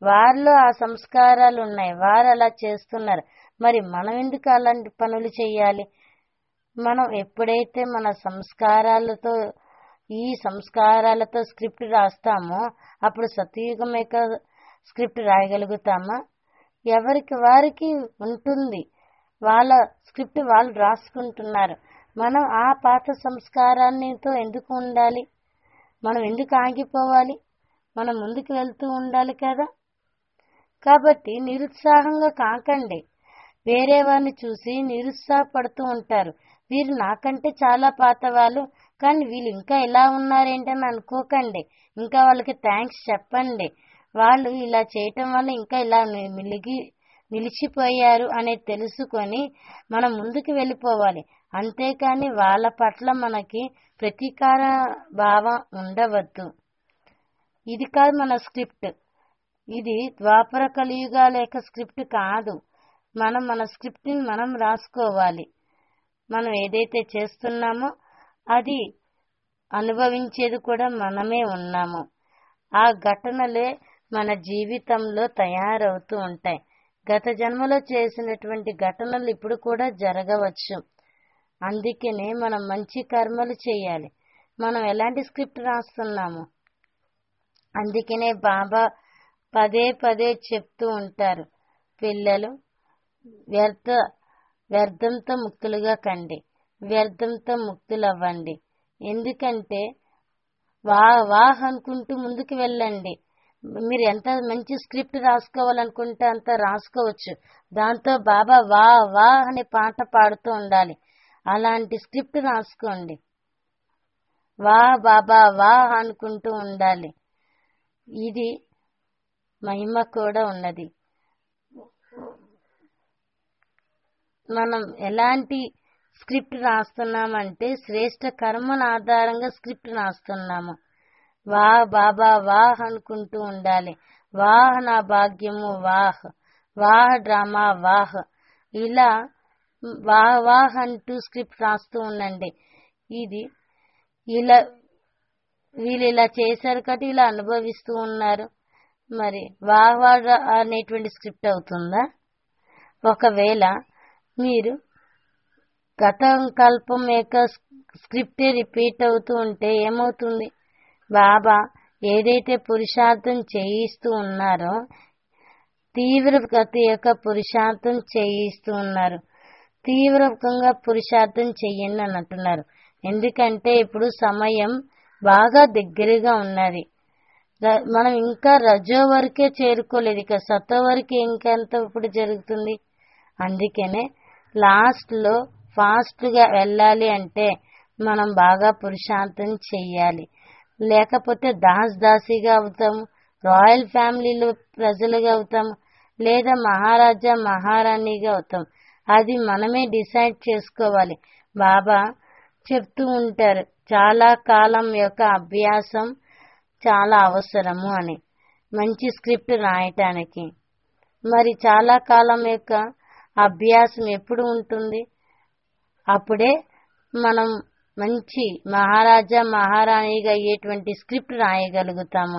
వారిలో ఆ సంస్కారాలు ఉన్నాయి వారు అలా చేస్తున్నారు మరి మనం ఎందుకు అలాంటి పనులు చేయాలి మనం ఎప్పుడైతే మన సంస్కారాలతో ఈ సంస్కారాలతో స్క్రిప్ట్ రాస్తామో అప్పుడు సతయుగం యొక్క స్క్రిప్ట్ రాయగలుగుతామా ఎవరికి వారికి ఉంటుంది వాళ్ళ స్క్రిప్ట్ వాళ్ళు రాసుకుంటున్నారు మనం ఆ పాత సంస్కారాన్నితో ఎందుకు ఉండాలి మనం ఎందుకు ఆగిపోవాలి మనం ముందుకు వెళ్తూ ఉండాలి కదా కాబట్టి నిరుత్సాహంగా కాకండి వేరే వారిని చూసి నిరుత్సాహపడుతూ ఉంటారు వీరు నాకంటే చాలా పాత వాళ్ళు కానీ వీళ్ళు ఇంకా ఇలా ఉన్నారేంటని అనుకోకండి ఇంకా వాళ్ళకి థ్యాంక్స్ చెప్పండి వాళ్ళు ఇలా చేయటం వల్ల ఇంకా ఇలా మిలిగి నిలిచిపోయారు అనేది తెలుసుకొని మనం ముందుకు వెళ్ళిపోవాలి అంతేకాని వాళ్ళ పట్ల మనకి ప్రతీకార భావం ఉండవద్దు ఇది కాదు మన స్క్రిప్ట్ ఇది ద్వాపర కలియుగాల యొక్క స్క్రిప్ట్ కాదు మనం మన స్క్రిప్ట్ని మనం రాసుకోవాలి మనం ఏదైతే చేస్తున్నామో అది అనుభవించేది కూడా మనమే ఉన్నాము ఆ ఘటనలే మన జీవితంలో తయారవుతూ ఉంటాయి గత జన్మలో చేసినటువంటి ఘటనలు ఇప్పుడు కూడా జరగవచ్చు అందుకనే మనం మంచి కర్మలు చేయాలి మనం ఎలాంటి స్క్రిప్ట్ రాస్తున్నాము అందుకనే బాబా పదే పదే చెప్తూ ఉంటారు పిల్లలు వ్యర్థ వ్యర్థంతో ముక్తులుగా కండి వ్యర్థంతో ముక్తులవ్వండి ఎందుకంటే వా వాహ్ అనుకుంటూ ముందుకు వెళ్ళండి మీరు ఎంత మంచి స్క్రిప్ట్ రాసుకోవాలనుకుంటే అంత రాసుకోవచ్చు దాంతో బాబా వా వా అనే పాట పాడుతూ ఉండాలి అలాంటి స్క్రిప్ట్ రాసుకోండి వా బాబా వా అనుకుంటూ ఉండాలి ఇది మహిమ కూడా ఉన్నది మనం ఎలాంటి స్క్రిప్ట్ రాస్తున్నామంటే శ్రేష్ట కర్మల ఆధారంగా స్క్రిప్ట్ రాస్తున్నాము వా బాబా వాహ్ అనుకుంటూ ఉండాలి వాహ్ నా భాగ్యము వాహ్ వాహ్ డ్రామా వాహ్ ఇలా వాహ్ వాహ్ అంటూ స్క్రిప్ట్ రాస్తూ ఉండండి ఇది ఇలా వీళ్ళు ఇలా చేశారు కాబట్టి ఇలా అనుభవిస్తూ ఉన్నారు మరి వాహ్ వాహ్ అనేటువంటి స్క్రిప్ట్ అవుతుందా ఒకవేళ మీరు గత కల్పం యొక్క స్క్రిప్టే రిపీట్ అవుతూ ఉంటే ఏమవుతుంది బాబా ఏదైతే పురుషార్థం చేయిస్తూ ఉన్నారో తీవ్ర గతి యొక్క పురుషార్థం చేయిస్తూ ఉన్నారు తీవ్రంగా పురుషార్థం చెయ్యండి అని అంటున్నారు ఎందుకంటే ఇప్పుడు సమయం బాగా దగ్గరగా ఉన్నది మనం ఇంకా రజో వరకే చేరుకోలేదు ఇక సతో వరకు ఇంకెంత ఇప్పుడు జరుగుతుంది అందుకనే లాస్ట్ లో ఫాస్ట్ గా వెళ్ళాలి అంటే మనం బాగా పురుషార్థం చెయ్యాలి లేకపోతే దాస్ దాసిగా అవుతాము రాయల్ ఫ్యామిలీలో ప్రజలుగా అవుతాము లేదా మహారాజా మహారాణిగా అవుతాం అది మనమే డిసైడ్ చేసుకోవాలి బాబా చెప్తూ ఉంటారు చాలా కాలం యొక్క అభ్యాసం చాలా అవసరము అని మంచి స్క్రిప్ట్ రాయటానికి మరి చాలా కాలం యొక్క అభ్యాసం ఎప్పుడు ఉంటుంది అప్పుడే మనం మంచి మహారాజా మహారాణిగా అయ్యేటువంటి స్క్రిప్ట్ రాయగలుగుతాము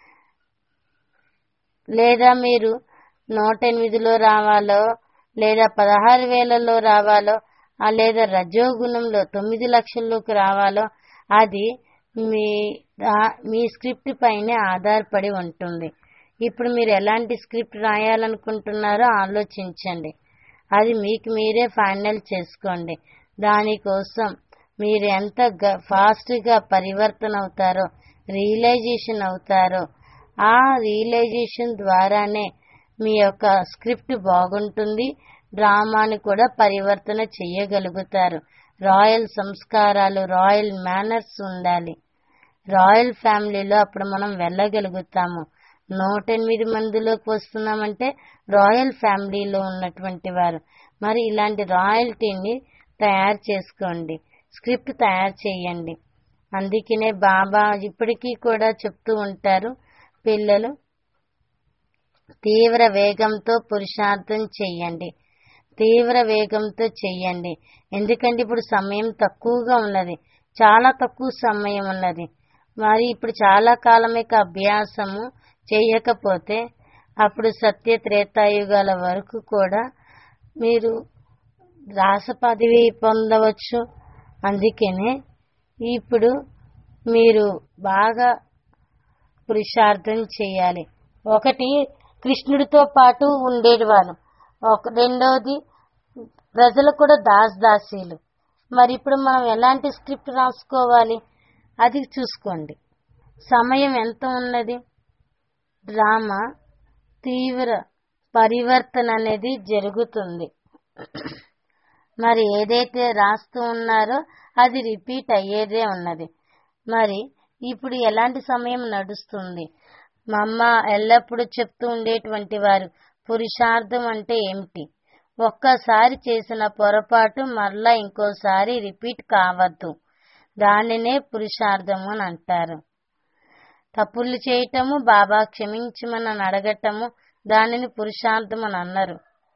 లేదా మీరు నూట ఎనిమిదిలో రావాలో లేదా పదహారు వేలలో రావాలో లేదా రజోగుణంలో తొమ్మిది లక్షల్లోకి రావాలో అది మీ మీ స్క్రిప్ట్ పైనే ఆధారపడి ఉంటుంది ఇప్పుడు మీరు ఎలాంటి స్క్రిప్ట్ రాయాలనుకుంటున్నారో ఆలోచించండి అది మీకు మీరే ఫైనల్ చేసుకోండి దానికోసం మీరు ఎంత ఫాస్ట్గా పరివర్తన అవుతారో రియలైజేషన్ అవుతారో ఆ రియలైజేషన్ ద్వారానే మీ యొక్క స్క్రిప్ట్ బాగుంటుంది డ్రామాని కూడా పరివర్తన చేయగలుగుతారు రాయల్ సంస్కారాలు రాయల్ మేనర్స్ ఉండాలి రాయల్ ఫ్యామిలీలో అప్పుడు మనం వెళ్ళగలుగుతాము నూట ఎనిమిది మందిలోకి వస్తున్నామంటే రాయల్ ఫ్యామిలీలో ఉన్నటువంటి వారు మరి ఇలాంటి రాయల్టీని తయారు చేసుకోండి స్క్రిప్ట్ తయారు చేయండి అందుకనే బాబా ఇప్పటికీ కూడా చెప్తూ ఉంటారు పిల్లలు తీవ్ర వేగంతో పురుషార్థం చెయ్యండి తీవ్ర వేగంతో చెయ్యండి ఎందుకంటే ఇప్పుడు సమయం తక్కువగా ఉన్నది చాలా తక్కువ సమయం ఉన్నది మరి ఇప్పుడు చాలా కాలం యొక్క అభ్యాసము చేయకపోతే అప్పుడు సత్య త్రేతాయుగాల వరకు కూడా మీరు రాస పదవి పొందవచ్చు అందుకనే ఇప్పుడు మీరు బాగా పురుషార్థం చేయాలి ఒకటి కృష్ణుడితో పాటు ఉండేవారు ఒక రెండవది ప్రజలు కూడా దాస్ దాసీలు మరి ఇప్పుడు మనం ఎలాంటి స్క్రిప్ట్ రాసుకోవాలి అది చూసుకోండి సమయం ఎంత ఉన్నది డ్రామా తీవ్ర పరివర్తన అనేది జరుగుతుంది మరి ఏదైతే రాస్తూ ఉన్నారో అది రిపీట్ అయ్యేదే ఉన్నది మరి ఇప్పుడు ఎలాంటి సమయం నడుస్తుంది మా అమ్మ ఎల్లప్పుడూ చెప్తూ ఉండేటువంటి వారు పురుషార్థం అంటే ఏమిటి ఒక్కసారి చేసిన పొరపాటు మరలా ఇంకోసారి రిపీట్ కావద్దు దానినే పురుషార్థము అని అంటారు తప్పులు చేయటము బాబా క్షమించమని అడగటము దానిని పురుషార్థం అని అన్నారు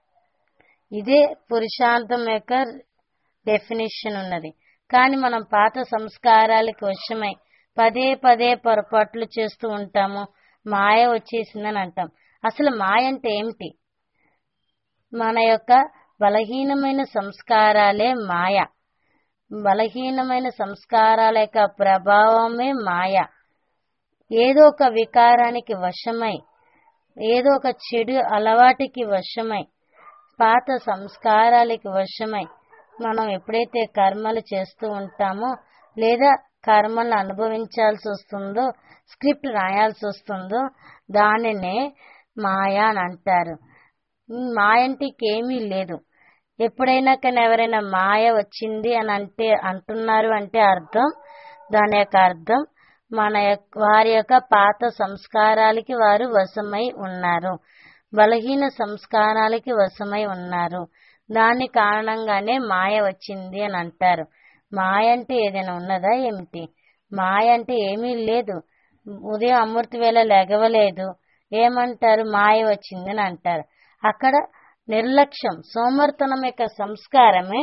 ఇదే పురుషార్థం యొక్క డెఫినేషన్ ఉన్నది కానీ మనం పాత సంస్కారాలకి వశమై పదే పదే పొరపాట్లు చేస్తూ ఉంటాము మాయ వచ్చేసిందని అంటాం అసలు మాయ అంటే ఏమిటి మన యొక్క బలహీనమైన సంస్కారాలే మాయ బలహీనమైన సంస్కారాల యొక్క ప్రభావమే మాయ ఏదో ఒక వికారానికి వశమై ఏదో ఒక చెడు అలవాటికి వశమై పాత సంస్కారాలకి వశమై మనం ఎప్పుడైతే కర్మలు చేస్తూ ఉంటామో లేదా కర్మలను అనుభవించాల్సి వస్తుందో స్క్రిప్ట్ రాయాల్సి వస్తుందో దానినే మాయ అని అంటారు మాయ అంటే ఏమీ లేదు ఎప్పుడైనా కానీ ఎవరైనా మాయ వచ్చింది అని అంటే అంటున్నారు అంటే అర్థం దాని యొక్క అర్థం మన యొక్క వారి యొక్క పాత సంస్కారాలకి వారు వశమై ఉన్నారు బలహీన సంస్కారాలకి వశమై ఉన్నారు దాని కారణంగానే మాయ వచ్చింది అని అంటారు మాయ అంటే ఏదైనా ఉన్నదా ఏమిటి మాయ అంటే ఏమీ లేదు ఉదయం అమృత వేళ లెగవలేదు ఏమంటారు మాయ వచ్చిందని అంటారు అక్కడ నిర్లక్ష్యం సోమర్తనం యొక్క సంస్కారమే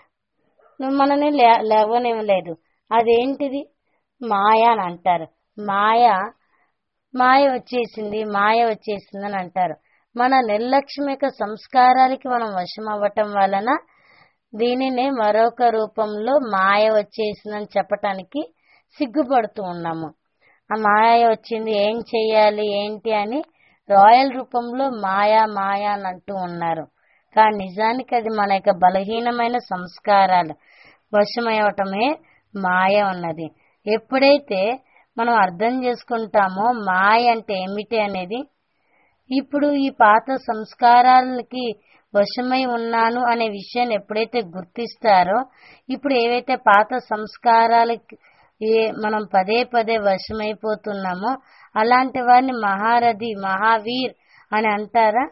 మనని లేవనివ్వలేదు అదేంటిది మాయ అని అంటారు మాయ మాయ వచ్చేసింది మాయ వచ్చేసింది అని అంటారు మన నిర్లక్ష్యం యొక్క సంస్కారాలకి మనం వశం అవ్వటం వలన దీనినే మరొక రూపంలో మాయ వచ్చేసిందని చెప్పటానికి సిగ్గుపడుతూ ఉన్నాము ఆ మాయ వచ్చింది ఏం చెయ్యాలి ఏంటి అని రాయల్ రూపంలో మాయా మాయా అని అంటూ ఉన్నారు కానీ నిజానికి అది మన యొక్క బలహీనమైన సంస్కారాలు వశమయ్యటమే మాయ ఉన్నది ఎప్పుడైతే మనం అర్థం చేసుకుంటామో మాయ అంటే ఏమిటి అనేది ఇప్పుడు ఈ పాత సంస్కారాలకి వశమై ఉన్నాను అనే విషయాన్ని ఎప్పుడైతే గుర్తిస్తారో ఇప్పుడు ఏవైతే పాత సంస్కారాలకి ఏ మనం పదే పదే వశమైపోతున్నామో అలాంటి వారిని మహారథి మహావీర్ అని అంటారా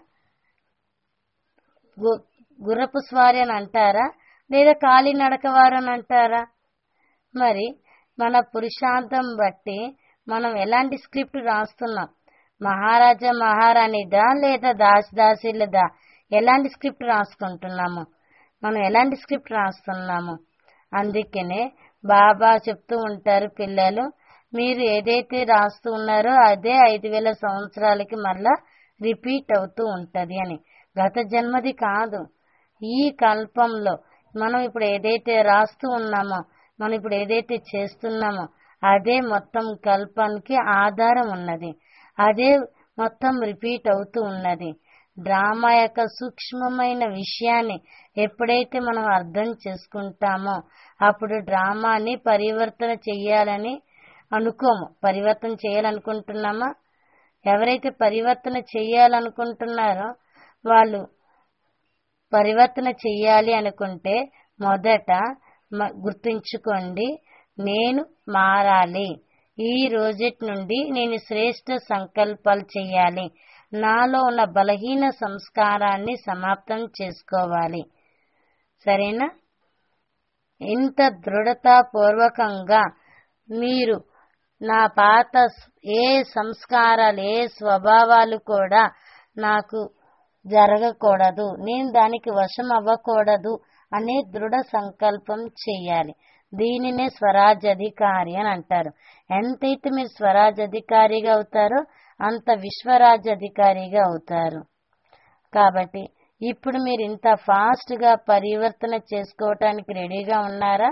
గుర్రపు స్వారి అని అంటారా లేదా కాలినడక వారు అని అంటారా మరి మన పురుషార్థం బట్టి మనం ఎలాంటి స్క్రిప్ట్ రాస్తున్నాం మహారాజా మహారాణిదా లేదా దాసి దాసీలదా ఎలాంటి స్క్రిప్ట్ రాసుకుంటున్నాము మనం ఎలాంటి స్క్రిప్ట్ రాస్తున్నాము అందుకనే బాబా చెప్తూ ఉంటారు పిల్లలు మీరు ఏదైతే రాస్తూ ఉన్నారో అదే ఐదు వేల సంవత్సరాలకి మరలా రిపీట్ అవుతూ ఉంటది అని గత జన్మది కాదు ఈ కల్పంలో మనం ఇప్పుడు ఏదైతే రాస్తూ ఉన్నామో మనం ఇప్పుడు ఏదైతే చేస్తున్నామో అదే మొత్తం కల్పానికి ఆధారం ఉన్నది అదే మొత్తం రిపీట్ అవుతూ ఉన్నది డ్రామా యొక్క సూక్ష్మమైన విషయాన్ని ఎప్పుడైతే మనం అర్థం చేసుకుంటామో అప్పుడు డ్రామాని పరివర్తన చెయ్యాలని అనుకోము పరివర్తన చేయాలనుకుంటున్నామా ఎవరైతే పరివర్తన చెయ్యాలనుకుంటున్నారో వాళ్ళు పరివర్తన చెయ్యాలి అనుకుంటే మొదట గుర్తుంచుకోండి నేను మారాలి ఈ రోజటి నుండి నేను శ్రేష్ట సంకల్పాలు చేయాలి నాలో ఉన్న బలహీన సంస్కారాన్ని సమాప్తం చేసుకోవాలి సరేనా ఇంత దృఢతాపూర్వకంగా మీరు నా పాత ఏ సంస్కారాలు ఏ స్వభావాలు కూడా నాకు జరగకూడదు నేను దానికి వశం అవ్వకూడదు అనే దృఢ సంకల్పం చెయ్యాలి దీనినే స్వరాజ్ అధికారి అని అంటారు ఎంతైతే మీరు స్వరాజ్ అధికారిగా అవుతారో అంత విశ్వరాజ్యాధికారిగా అవుతారు కాబట్టి ఇప్పుడు మీరు ఇంత ఫాస్ట్ గా పరివర్తన చేసుకోవటానికి రెడీగా ఉన్నారా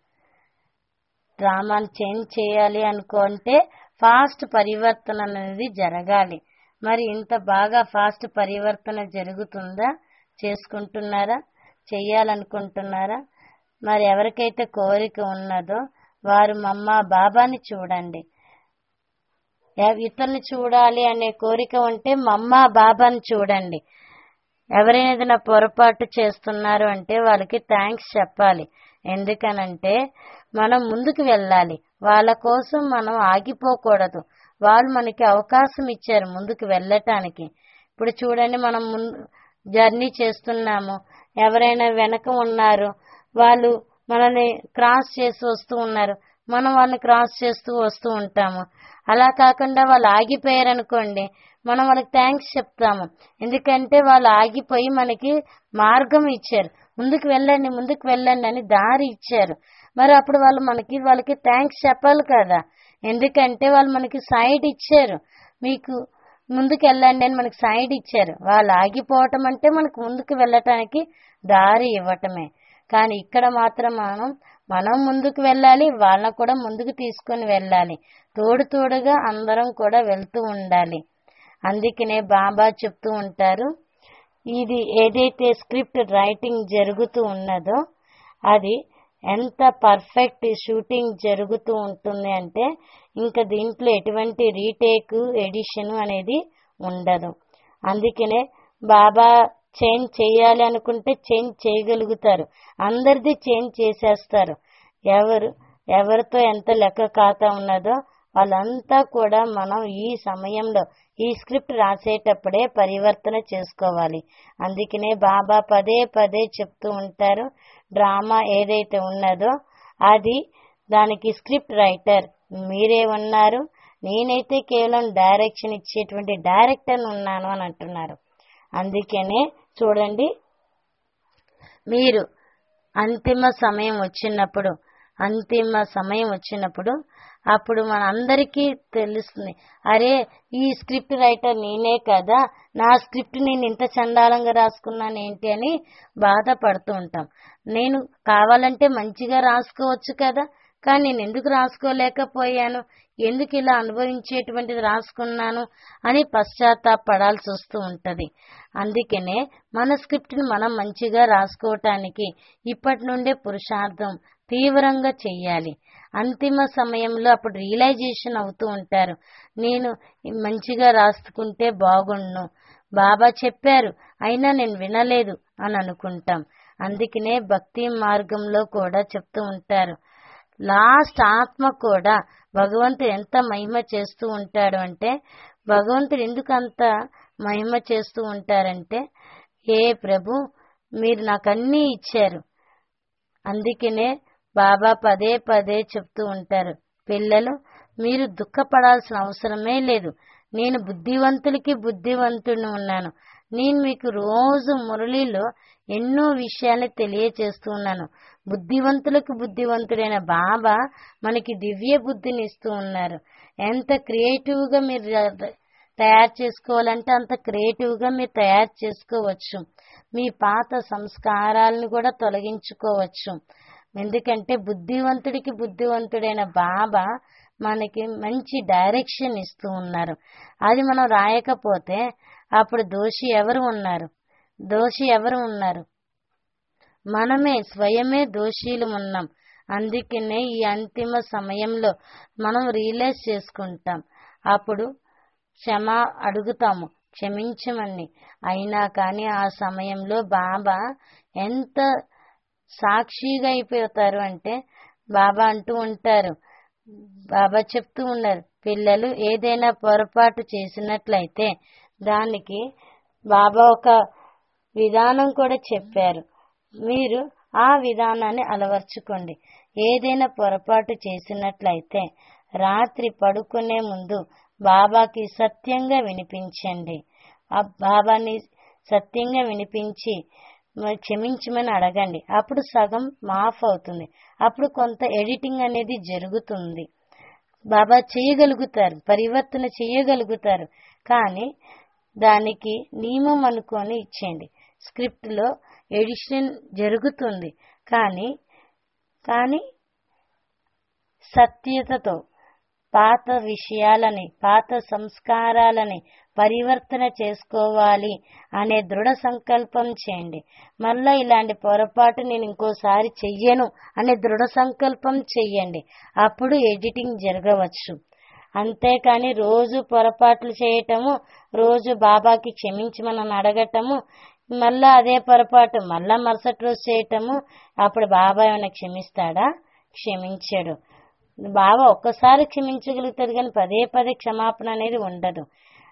డ్రామాని చేంజ్ చేయాలి అనుకుంటే ఫాస్ట్ పరివర్తన అనేది జరగాలి మరి ఇంత బాగా ఫాస్ట్ పరివర్తన జరుగుతుందా చేసుకుంటున్నారా చెయ్యాలనుకుంటున్నారా మరి ఎవరికైతే కోరిక ఉన్నదో వారు మమ్మ బాబాని చూడండి ఎవ- ఇతరుని చూడాలి అనే కోరిక ఉంటే మమ్మ బాబాని చూడండి ఎవరైనా ఏదైనా పొరపాటు చేస్తున్నారు అంటే వాళ్ళకి థ్యాంక్స్ చెప్పాలి ఎందుకనంటే మనం ముందుకు వెళ్ళాలి వాళ్ళ కోసం మనం ఆగిపోకూడదు వాళ్ళు మనకి అవకాశం ఇచ్చారు ముందుకు వెళ్ళటానికి ఇప్పుడు చూడండి మనం ముందు జర్నీ చేస్తున్నాము ఎవరైనా వెనక ఉన్నారు వాళ్ళు మనల్ని క్రాస్ చేసి వస్తూ ఉన్నారు మనం వాళ్ళని క్రాస్ చేస్తూ వస్తూ ఉంటాము అలా కాకుండా వాళ్ళు ఆగిపోయారు అనుకోండి మనం వాళ్ళకి థ్యాంక్స్ చెప్తాము ఎందుకంటే వాళ్ళు ఆగిపోయి మనకి మార్గం ఇచ్చారు ముందుకు వెళ్ళండి ముందుకు వెళ్ళండి అని దారి ఇచ్చారు మరి అప్పుడు వాళ్ళు మనకి వాళ్ళకి థ్యాంక్స్ చెప్పాలి కదా ఎందుకంటే వాళ్ళు మనకి సైడ్ ఇచ్చారు మీకు ముందుకు వెళ్ళండి అని మనకి సైడ్ ఇచ్చారు వాళ్ళు ఆగిపోవటం అంటే మనకు ముందుకు వెళ్ళటానికి దారి ఇవ్వటమే కానీ ఇక్కడ మాత్రం మనం మనం ముందుకు వెళ్ళాలి వాళ్ళని కూడా ముందుకు తీసుకొని వెళ్ళాలి తోడు తోడుగా అందరం కూడా వెళ్తూ ఉండాలి అందుకనే బాబా చెప్తూ ఉంటారు ఇది ఏదైతే స్క్రిప్ట్ రైటింగ్ జరుగుతూ ఉన్నదో అది ఎంత పర్ఫెక్ట్ షూటింగ్ జరుగుతూ ఉంటుంది అంటే ఇంకా దీంట్లో ఎటువంటి రీటేక్ ఎడిషన్ అనేది ఉండదు అందుకనే బాబా చేంజ్ చేయాలి అనుకుంటే చేంజ్ చేయగలుగుతారు అందరిది చేంజ్ చేసేస్తారు ఎవరు ఎవరితో ఎంత లెక్క ఖాతా ఉన్నదో వాళ్ళంతా కూడా మనం ఈ సమయంలో ఈ స్క్రిప్ట్ రాసేటప్పుడే పరివర్తన చేసుకోవాలి అందుకనే బాబా పదే పదే చెప్తూ ఉంటారు డ్రామా ఏదైతే ఉన్నదో అది దానికి స్క్రిప్ట్ రైటర్ మీరే ఉన్నారు నేనైతే కేవలం డైరెక్షన్ ఇచ్చేటువంటి డైరెక్టర్ ఉన్నాను అని అంటున్నారు అందుకనే చూడండి మీరు అంతిమ సమయం వచ్చినప్పుడు అంతిమ సమయం వచ్చినప్పుడు అప్పుడు మన అందరికీ తెలుస్తుంది అరే ఈ స్క్రిప్ట్ రైటర్ నేనే కదా నా స్క్రిప్ట్ నేను ఇంత చండాలంగా రాసుకున్నాను ఏంటి అని బాధపడుతూ ఉంటాం నేను కావాలంటే మంచిగా రాసుకోవచ్చు కదా కానీ నేను ఎందుకు రాసుకోలేకపోయాను ఎందుకు ఇలా అనుభవించేటువంటిది రాసుకున్నాను అని పశ్చాత్తాపడాల్సి వస్తూ ఉంటది అందుకనే మన స్క్రిప్ట్ ని మనం మంచిగా రాసుకోవటానికి ఇప్పటి నుండే పురుషార్థం తీవ్రంగా చెయ్యాలి అంతిమ సమయంలో అప్పుడు రియలైజేషన్ అవుతూ ఉంటారు నేను మంచిగా రాసుకుంటే బాగుండు బాబా చెప్పారు అయినా నేను వినలేదు అని అనుకుంటాం అందుకనే భక్తి మార్గంలో కూడా చెప్తూ ఉంటారు లాస్ట్ ఆత్మ కూడా భగవంతుడు ఎంత మహిమ చేస్తూ ఉంటాడు అంటే భగవంతుడు ఎందుకు అంత మహిమ చేస్తూ ఉంటారంటే ఏ ప్రభు మీరు నాకు అన్నీ ఇచ్చారు అందుకనే బాబా పదే పదే చెప్తూ ఉంటారు పిల్లలు మీరు దుఃఖపడాల్సిన అవసరమే లేదు నేను బుద్ధివంతులకి బుద్ధివంతుడిని ఉన్నాను నేను మీకు రోజు మురళిలో ఎన్నో విషయాలు తెలియచేస్తూ ఉన్నాను బుద్ధివంతులకు బుద్ధివంతుడైన బాబా మనకి దివ్య బుద్ధిని ఇస్తూ ఉన్నారు ఎంత క్రియేటివ్ గా మీరు తయారు చేసుకోవాలంటే అంత క్రియేటివ్ గా మీరు తయారు చేసుకోవచ్చు మీ పాత సంస్కారాలను కూడా తొలగించుకోవచ్చు ఎందుకంటే బుద్ధివంతుడికి బుద్ధివంతుడైన బాబా మనకి మంచి డైరెక్షన్ ఇస్తూ ఉన్నారు అది మనం రాయకపోతే అప్పుడు దోషి ఎవరు ఉన్నారు దోషి ఎవరు ఉన్నారు మనమే స్వయమే దోషీలు ఉన్నాం అందుకనే ఈ అంతిమ సమయంలో మనం రియలైజ్ చేసుకుంటాం అప్పుడు క్షమ అడుగుతాము క్షమించమని అయినా కానీ ఆ సమయంలో బాబా ఎంత సాక్షిగా అయిపోతారు అంటే బాబా అంటూ ఉంటారు బాబా చెప్తూ ఉన్నారు పిల్లలు ఏదైనా పొరపాటు చేసినట్లయితే దానికి బాబా ఒక విధానం కూడా చెప్పారు మీరు ఆ విధానాన్ని అలవర్చుకోండి ఏదైనా పొరపాటు చేసినట్లయితే రాత్రి పడుకునే ముందు బాబాకి సత్యంగా వినిపించండి ఆ బాబాని సత్యంగా వినిపించి మరి క్షమించమని అడగండి అప్పుడు సగం మాఫ్ అవుతుంది అప్పుడు కొంత ఎడిటింగ్ అనేది జరుగుతుంది బాబా చేయగలుగుతారు పరివర్తన చేయగలుగుతారు కానీ దానికి నియమం అనుకొని ఇచ్చేయండి స్క్రిప్ట్ లో ఎడిషన్ జరుగుతుంది కానీ కానీ సత్యతతో పాత విషయాలని పాత సంస్కారాలని పరివర్తన చేసుకోవాలి అనే దృఢ సంకల్పం చేయండి మళ్ళా ఇలాంటి పొరపాటు నేను ఇంకోసారి చెయ్యను అనే దృఢ సంకల్పం చెయ్యండి అప్పుడు ఎడిటింగ్ జరగవచ్చు అంతేకాని రోజు పొరపాట్లు చేయటము రోజు బాబాకి క్షమించమని అడగటము మళ్ళా అదే పొరపాటు మళ్ళా మరుసటి రోజు చేయటము అప్పుడు బాబా ఏమైనా క్షమిస్తాడా క్షమించడు బాబా ఒక్కసారి క్షమించగలుగుతాడు కానీ పదే పదే క్షమాపణ అనేది ఉండదు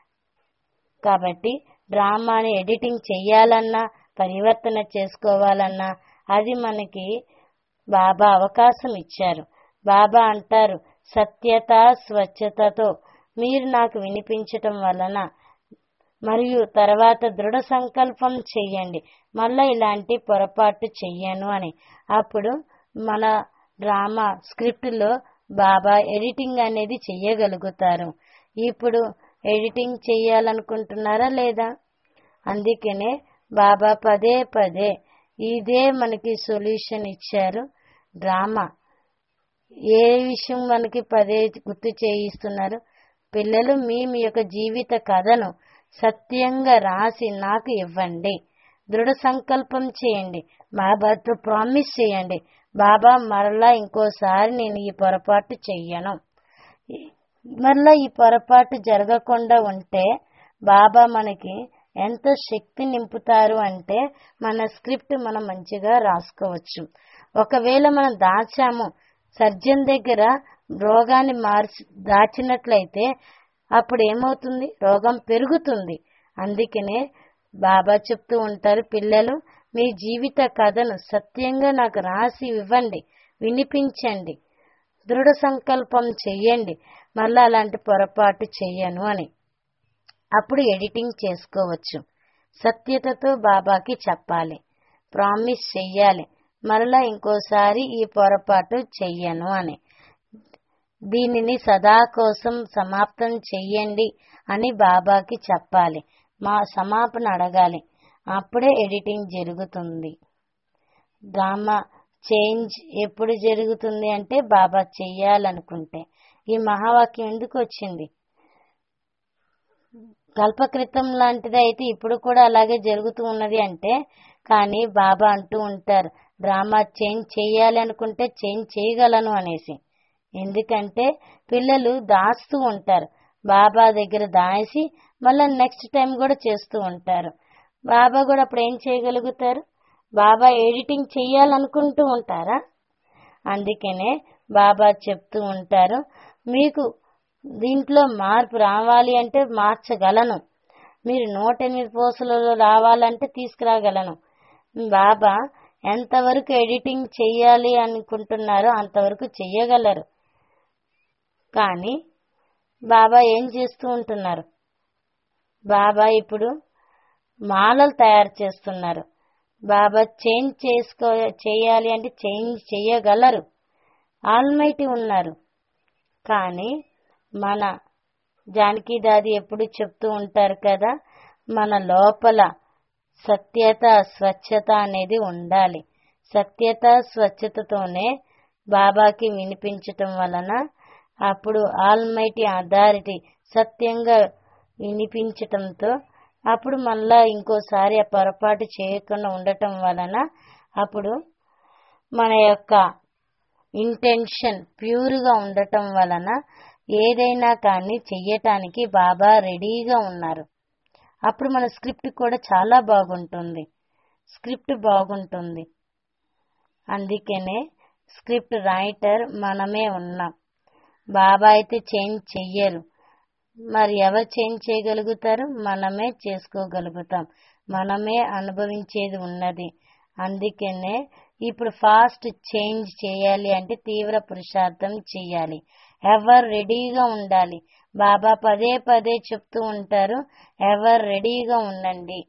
కాబట్టి డ్రామాని ఎడిటింగ్ చెయ్యాలన్నా పరివర్తన చేసుకోవాలన్నా అది మనకి బాబా అవకాశం ఇచ్చారు బాబా అంటారు సత్యత స్వచ్ఛతతో మీరు నాకు వినిపించటం వలన మరియు తర్వాత దృఢ సంకల్పం చెయ్యండి మళ్ళా ఇలాంటి పొరపాటు చెయ్యను అని అప్పుడు మన డ్రామా స్క్రిప్ట్ లో బాబా ఎడిటింగ్ అనేది చెయ్యగలుగుతారు ఇప్పుడు ఎడిటింగ్ చెయ్యాలనుకుంటున్నారా లేదా అందుకనే బాబా పదే పదే ఇదే మనకి సొల్యూషన్ ఇచ్చారు డ్రామా ఏ విషయం మనకి పదే గుర్తు చేయిస్తున్నారు పిల్లలు మీ మీ యొక్క జీవిత కథను సత్యంగా రాసి నాకు ఇవ్వండి దృఢ సంకల్పం చేయండి బాబాతో ప్రామిస్ చేయండి బాబా మరలా ఇంకోసారి నేను ఈ పొరపాటు చెయ్యను మరలా ఈ పొరపాటు జరగకుండా ఉంటే బాబా మనకి ఎంత శక్తి నింపుతారు అంటే మన స్క్రిప్ట్ మనం మంచిగా రాసుకోవచ్చు ఒకవేళ మనం దాచాము సర్జన్ దగ్గర రోగాన్ని మార్చి దాచినట్లయితే అప్పుడు ఏమవుతుంది రోగం పెరుగుతుంది అందుకనే బాబా చెప్తూ ఉంటారు పిల్లలు మీ జీవిత కథను సత్యంగా నాకు రాసి ఇవ్వండి వినిపించండి దృఢ సంకల్పం చెయ్యండి మళ్ళా అలాంటి పొరపాటు చెయ్యను అని అప్పుడు ఎడిటింగ్ చేసుకోవచ్చు సత్యతతో బాబాకి చెప్పాలి ప్రామిస్ చెయ్యాలి మరలా ఇంకోసారి ఈ పొరపాటు చెయ్యను అని దీనిని సదా కోసం సమాప్తం చెయ్యండి అని బాబాకి చెప్పాలి మా సమాపన అడగాలి అప్పుడే ఎడిటింగ్ జరుగుతుంది డ్రామా చేంజ్ ఎప్పుడు జరుగుతుంది అంటే బాబా చెయ్యాలనుకుంటే ఈ మహావాక్యం ఎందుకు వచ్చింది కల్పకృతం లాంటిది అయితే ఇప్పుడు కూడా అలాగే జరుగుతూ ఉన్నది అంటే కానీ బాబా అంటూ ఉంటారు డ్రామా చేంజ్ చేయాలి అనుకుంటే చేంజ్ చేయగలను అనేసి ఎందుకంటే పిల్లలు దాస్తూ ఉంటారు బాబా దగ్గర దాసి మళ్ళీ నెక్స్ట్ టైం కూడా చేస్తూ ఉంటారు బాబా కూడా అప్పుడు ఏం చేయగలుగుతారు బాబా ఎడిటింగ్ చెయ్యాలనుకుంటూ ఉంటారా అందుకనే బాబా చెప్తూ ఉంటారు మీకు దీంట్లో మార్పు రావాలి అంటే మార్చగలను మీరు నూట ఎనిమిది పూసలలో రావాలంటే తీసుకురాగలను బాబా ఎంతవరకు ఎడిటింగ్ చెయ్యాలి అనుకుంటున్నారో అంతవరకు చెయ్యగలరు కానీ బాబా ఏం చేస్తూ ఉంటున్నారు బాబా ఇప్పుడు మాలలు తయారు చేస్తున్నారు బాబా చేంజ్ చేసుకో చేయాలి అంటే చేంజ్ చేయగలరు ఆల్మైటీ ఉన్నారు కానీ మన జానకి దాది ఎప్పుడు చెప్తూ ఉంటారు కదా మన లోపల సత్యత స్వచ్ఛత అనేది ఉండాలి సత్యత స్వచ్ఛతతోనే బాబాకి వినిపించటం వలన అప్పుడు ఆల్మైటీ అథారిటీ సత్యంగా వినిపించటంతో అప్పుడు మళ్ళా ఇంకోసారి ఆ పొరపాటు చేయకుండా ఉండటం వలన అప్పుడు మన యొక్క ఇంటెన్షన్ ప్యూర్గా ఉండటం వలన ఏదైనా కానీ చెయ్యటానికి బాబా రెడీగా ఉన్నారు అప్పుడు మన స్క్రిప్ట్ కూడా చాలా బాగుంటుంది స్క్రిప్ట్ బాగుంటుంది అందుకనే స్క్రిప్ట్ రైటర్ మనమే ఉన్నాం బాబా అయితే చేంజ్ చెయ్యరు మరి ఎవరు చేంజ్ చేయగలుగుతారు మనమే చేసుకోగలుగుతాం మనమే అనుభవించేది ఉన్నది అందుకనే ఇప్పుడు ఫాస్ట్ చేంజ్ చేయాలి అంటే తీవ్ర పురుషార్థం చేయాలి ఎవరు రెడీగా ఉండాలి బాబా పదే పదే చెప్తూ ఉంటారు ఎవరు రెడీగా ఉండండి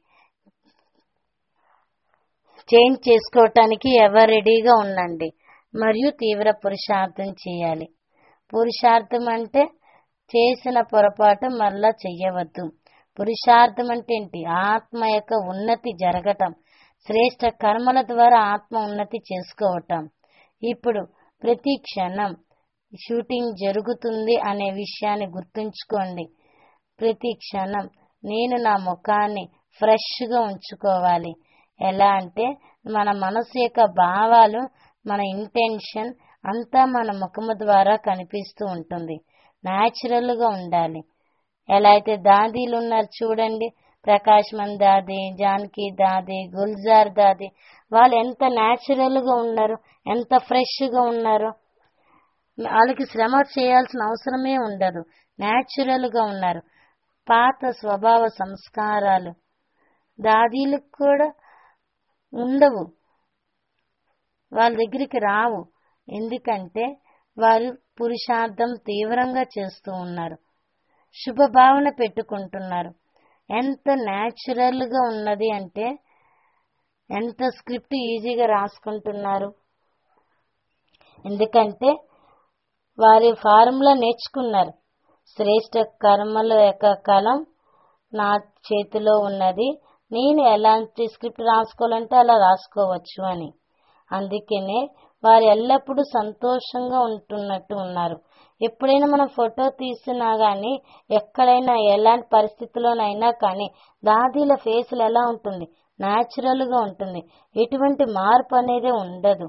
చేంజ్ చేసుకోవటానికి ఎవరు రెడీగా ఉండండి మరియు తీవ్ర పురుషార్థం చేయాలి పురుషార్థం అంటే చేసిన పొరపాటు మరలా చెయ్యవద్దు పురుషార్థం అంటే ఏంటి ఆత్మ యొక్క ఉన్నతి జరగటం శ్రేష్ట కర్మల ద్వారా ఆత్మ ఉన్నతి చేసుకోవటం ఇప్పుడు ప్రతి క్షణం షూటింగ్ జరుగుతుంది అనే విషయాన్ని గుర్తుంచుకోండి ప్రతి క్షణం నేను నా ముఖాన్ని ఫ్రెష్గా ఉంచుకోవాలి ఎలా అంటే మన మనసు యొక్క భావాలు మన ఇంటెన్షన్ అంతా మన ముఖము ద్వారా కనిపిస్తూ ఉంటుంది న్యాచురల్గా ఉండాలి ఎలా అయితే దాదీలు ఉన్నారు చూడండి ప్రకాష్ మన్ దాది జానకి దాది గుల్జార్ దాది వాళ్ళు ఎంత న్యాచురల్గా ఉన్నారు ఎంత ఫ్రెష్గా ఉన్నారు వాళ్ళకి శ్రమ చేయాల్సిన అవసరమే ఉండదు న్యాచురల్గా ఉన్నారు పాత స్వభావ సంస్కారాలు దాదీలకు కూడా ఉండవు వాళ్ళ దగ్గరికి రావు ఎందుకంటే వారు పురుషార్థం తీవ్రంగా చేస్తూ ఉన్నారు శుభభావన పెట్టుకుంటున్నారు ఎంత న్యాచురల్గా ఉన్నది అంటే ఎంత స్క్రిప్ట్ ఈజీగా రాసుకుంటున్నారు ఎందుకంటే వారి ఫార్ములా నేర్చుకున్నారు శ్రేష్ట కర్మల యొక్క కలం నా చేతిలో ఉన్నది నేను ఎలాంటి స్క్రిప్ట్ రాసుకోవాలంటే అలా రాసుకోవచ్చు అని అందుకనే వారు ఎల్లప్పుడూ సంతోషంగా ఉంటున్నట్టు ఉన్నారు ఎప్పుడైనా మనం ఫోటో తీసినా కానీ ఎక్కడైనా ఎలాంటి పరిస్థితిలోనైనా కానీ దాదీల ఫేస్లు ఎలా ఉంటుంది న్యాచురల్గా ఉంటుంది ఎటువంటి మార్పు అనేది ఉండదు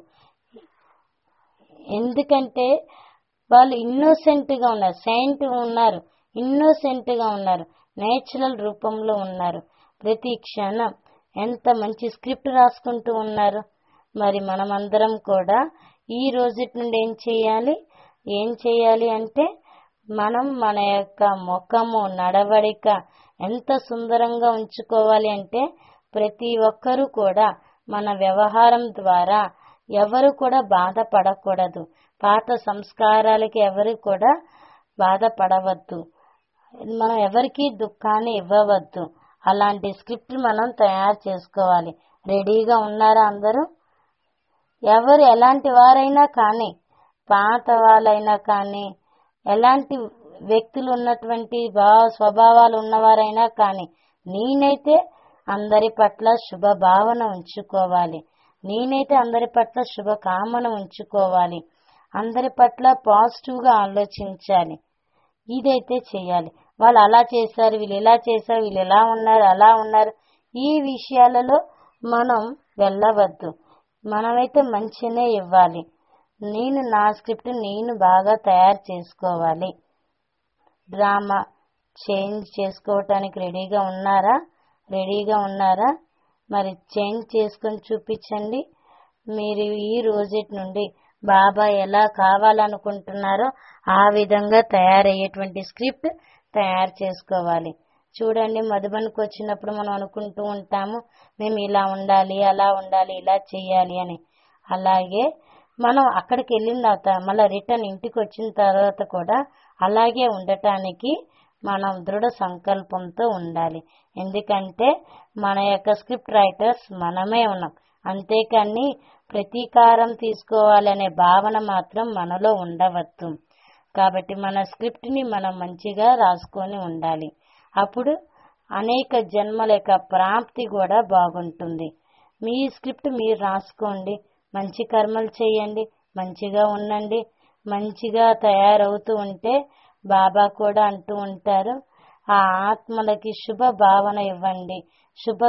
ఎందుకంటే వాళ్ళు ఇన్నోసెంట్గా ఉన్నారు సెయింట్ ఉన్నారు ఇన్నోసెంట్గా ఉన్నారు నేచురల్ రూపంలో ఉన్నారు ప్రతి క్షణం ఎంత మంచి స్క్రిప్ట్ రాసుకుంటూ ఉన్నారు మరి మనమందరం కూడా ఈ రోజుటి నుండి ఏం చేయాలి ఏం చేయాలి అంటే మనం మన యొక్క ముఖము నడవడిక ఎంత సుందరంగా ఉంచుకోవాలి అంటే ప్రతి ఒక్కరూ కూడా మన వ్యవహారం ద్వారా ఎవరు కూడా బాధపడకూడదు పాత సంస్కారాలకి ఎవరు కూడా బాధపడవద్దు మనం ఎవరికి దుఃఖాన్ని ఇవ్వవద్దు అలాంటి స్క్రిప్ట్ మనం తయారు చేసుకోవాలి రెడీగా ఉన్నారా అందరూ ఎవరు ఎలాంటి వారైనా కానీ పాత వాళ్ళైనా కానీ ఎలాంటి వ్యక్తులు ఉన్నటువంటి భావ స్వభావాలు ఉన్నవారైనా కానీ నేనైతే అందరి పట్ల శుభ భావన ఉంచుకోవాలి నేనైతే అందరి పట్ల శుభ కామన ఉంచుకోవాలి అందరి పట్ల పాజిటివ్గా ఆలోచించాలి ఇదైతే చేయాలి వాళ్ళు అలా చేశారు వీళ్ళు ఇలా చేశారు వీళ్ళు ఎలా ఉన్నారు అలా ఉన్నారు ఈ విషయాలలో మనం వెళ్ళవద్దు మనమైతే మంచినే ఇవ్వాలి నేను నా స్క్రిప్ట్ నేను బాగా తయారు చేసుకోవాలి డ్రామా చేంజ్ చేసుకోవటానికి రెడీగా ఉన్నారా రెడీగా ఉన్నారా మరి చేంజ్ చేసుకొని చూపించండి మీరు ఈ రోజుటి నుండి బాబా ఎలా కావాలనుకుంటున్నారో ఆ విధంగా తయారయ్యేటువంటి స్క్రిప్ట్ తయారు చేసుకోవాలి చూడండి మధుబనికి వచ్చినప్పుడు మనం అనుకుంటూ ఉంటాము మేము ఇలా ఉండాలి అలా ఉండాలి ఇలా చేయాలి అని అలాగే మనం అక్కడికి వెళ్ళిన తర్వాత మళ్ళీ రిటర్న్ ఇంటికి వచ్చిన తర్వాత కూడా అలాగే ఉండటానికి మనం దృఢ సంకల్పంతో ఉండాలి ఎందుకంటే మన యొక్క స్క్రిప్ట్ రైటర్స్ మనమే ఉన్నాం అంతేకాని ప్రతీకారం తీసుకోవాలనే భావన మాత్రం మనలో ఉండవద్దు కాబట్టి మన స్క్రిప్ట్ని మనం మంచిగా రాసుకొని ఉండాలి అప్పుడు అనేక జన్మల యొక్క ప్రాప్తి కూడా బాగుంటుంది మీ స్క్రిప్ట్ మీరు రాసుకోండి మంచి కర్మలు చేయండి మంచిగా ఉండండి మంచిగా తయారవుతూ ఉంటే బాబా కూడా అంటూ ఉంటారు ఆ ఆత్మలకి శుభ భావన ఇవ్వండి శుభ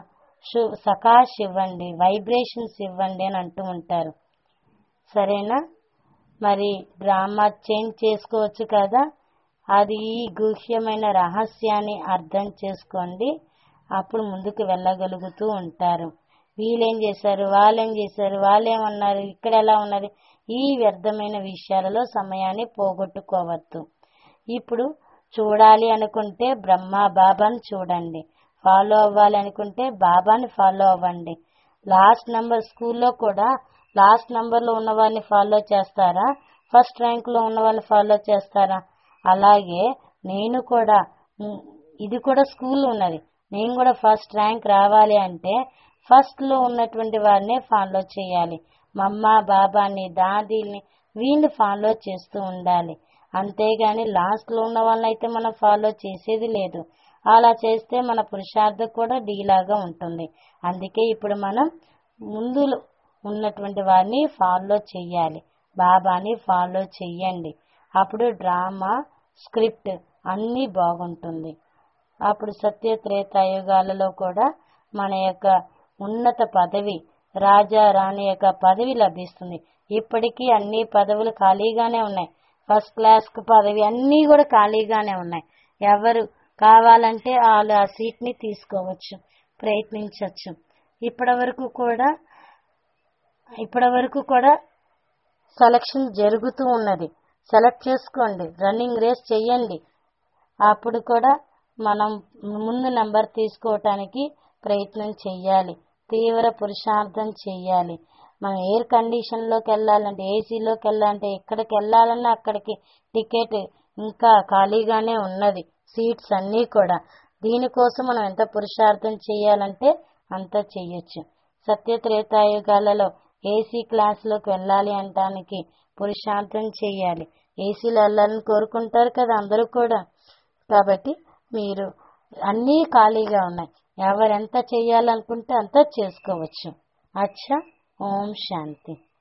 సకాష్ ఇవ్వండి వైబ్రేషన్స్ ఇవ్వండి అని అంటూ ఉంటారు సరేనా మరి డ్రామా చేంజ్ చేసుకోవచ్చు కదా అది ఈ గుహ్యమైన రహస్యాన్ని అర్థం చేసుకోండి అప్పుడు ముందుకు వెళ్ళగలుగుతూ ఉంటారు వీళ్ళేం చేశారు వాళ్ళేం చేశారు వాళ్ళేమన్నారు ఇక్కడ ఎలా ఉన్నది ఈ వ్యర్థమైన విషయాలలో సమయాన్ని పోగొట్టుకోవద్దు ఇప్పుడు చూడాలి అనుకుంటే బ్రహ్మ బాబాని చూడండి ఫాలో అవ్వాలి అనుకుంటే బాబాని ఫాలో అవ్వండి లాస్ట్ నంబర్ స్కూల్లో కూడా లాస్ట్ నంబర్లో ఉన్న వాళ్ళని ఫాలో చేస్తారా ఫస్ట్ ర్యాంక్లో ఉన్న వాళ్ళని ఫాలో చేస్తారా అలాగే నేను కూడా ఇది కూడా స్కూల్ ఉన్నది నేను కూడా ఫస్ట్ ర్యాంక్ రావాలి అంటే ఫస్ట్లో ఉన్నటువంటి వారినే ఫాలో చేయాలి మమ్మ బాబాని దాదీల్ని వీళ్ళు ఫాలో చేస్తూ ఉండాలి అంతేగాని లాస్ట్ లో ఉన్న వాళ్ళైతే మనం ఫాలో చేసేది లేదు అలా చేస్తే మన పురుషార్థం కూడా డీలాగా ఉంటుంది అందుకే ఇప్పుడు మనం ముందు ఉన్నటువంటి వారిని ఫాలో చెయ్యాలి బాబాని ఫాలో చెయ్యండి అప్పుడు డ్రామా స్క్రిప్ట్ అన్నీ బాగుంటుంది అప్పుడు సత్య త్రేతాయుగాలలో కూడా మన యొక్క ఉన్నత పదవి రాజా రాణి యొక్క పదవి లభిస్తుంది ఇప్పటికీ అన్ని పదవులు ఖాళీగానే ఉన్నాయి ఫస్ట్ క్లాస్ పదవి అన్నీ కూడా ఖాళీగానే ఉన్నాయి ఎవరు కావాలంటే వాళ్ళు ఆ సీట్ ని తీసుకోవచ్చు ప్రయత్నించవచ్చు ఇప్పటి వరకు కూడా ఇప్పటి వరకు కూడా సెలక్షన్ జరుగుతూ ఉన్నది సెలెక్ట్ చేసుకోండి రన్నింగ్ రేస్ చెయ్యండి అప్పుడు కూడా మనం ముందు నెంబర్ తీసుకోవటానికి ప్రయత్నం చెయ్యాలి తీవ్ర పురుషార్థం చెయ్యాలి మనం ఎయిర్ కండిషన్ లోకి వెళ్ళాలంటే ఏసీలోకి వెళ్ళాలంటే ఎక్కడికి వెళ్ళాలన్నా అక్కడికి టికెట్ ఇంకా ఖాళీగానే ఉన్నది సీట్స్ అన్నీ కూడా దీనికోసం మనం ఎంత పురుషార్థం చేయాలంటే అంత చెయ్యొచ్చు సత్య త్రేతాయుగాలలో ఏసీ క్లాస్లోకి వెళ్ళాలి అంటానికి పురుషార్థం చేయాలి ఏసీలో వెళ్ళాలని కోరుకుంటారు కదా అందరూ కూడా కాబట్టి మీరు అన్నీ ఖాళీగా ఉన్నాయి ఎవరెంత చేయాలనుకుంటే అంత చేసుకోవచ్చు అచ్చా ఓం శాంతి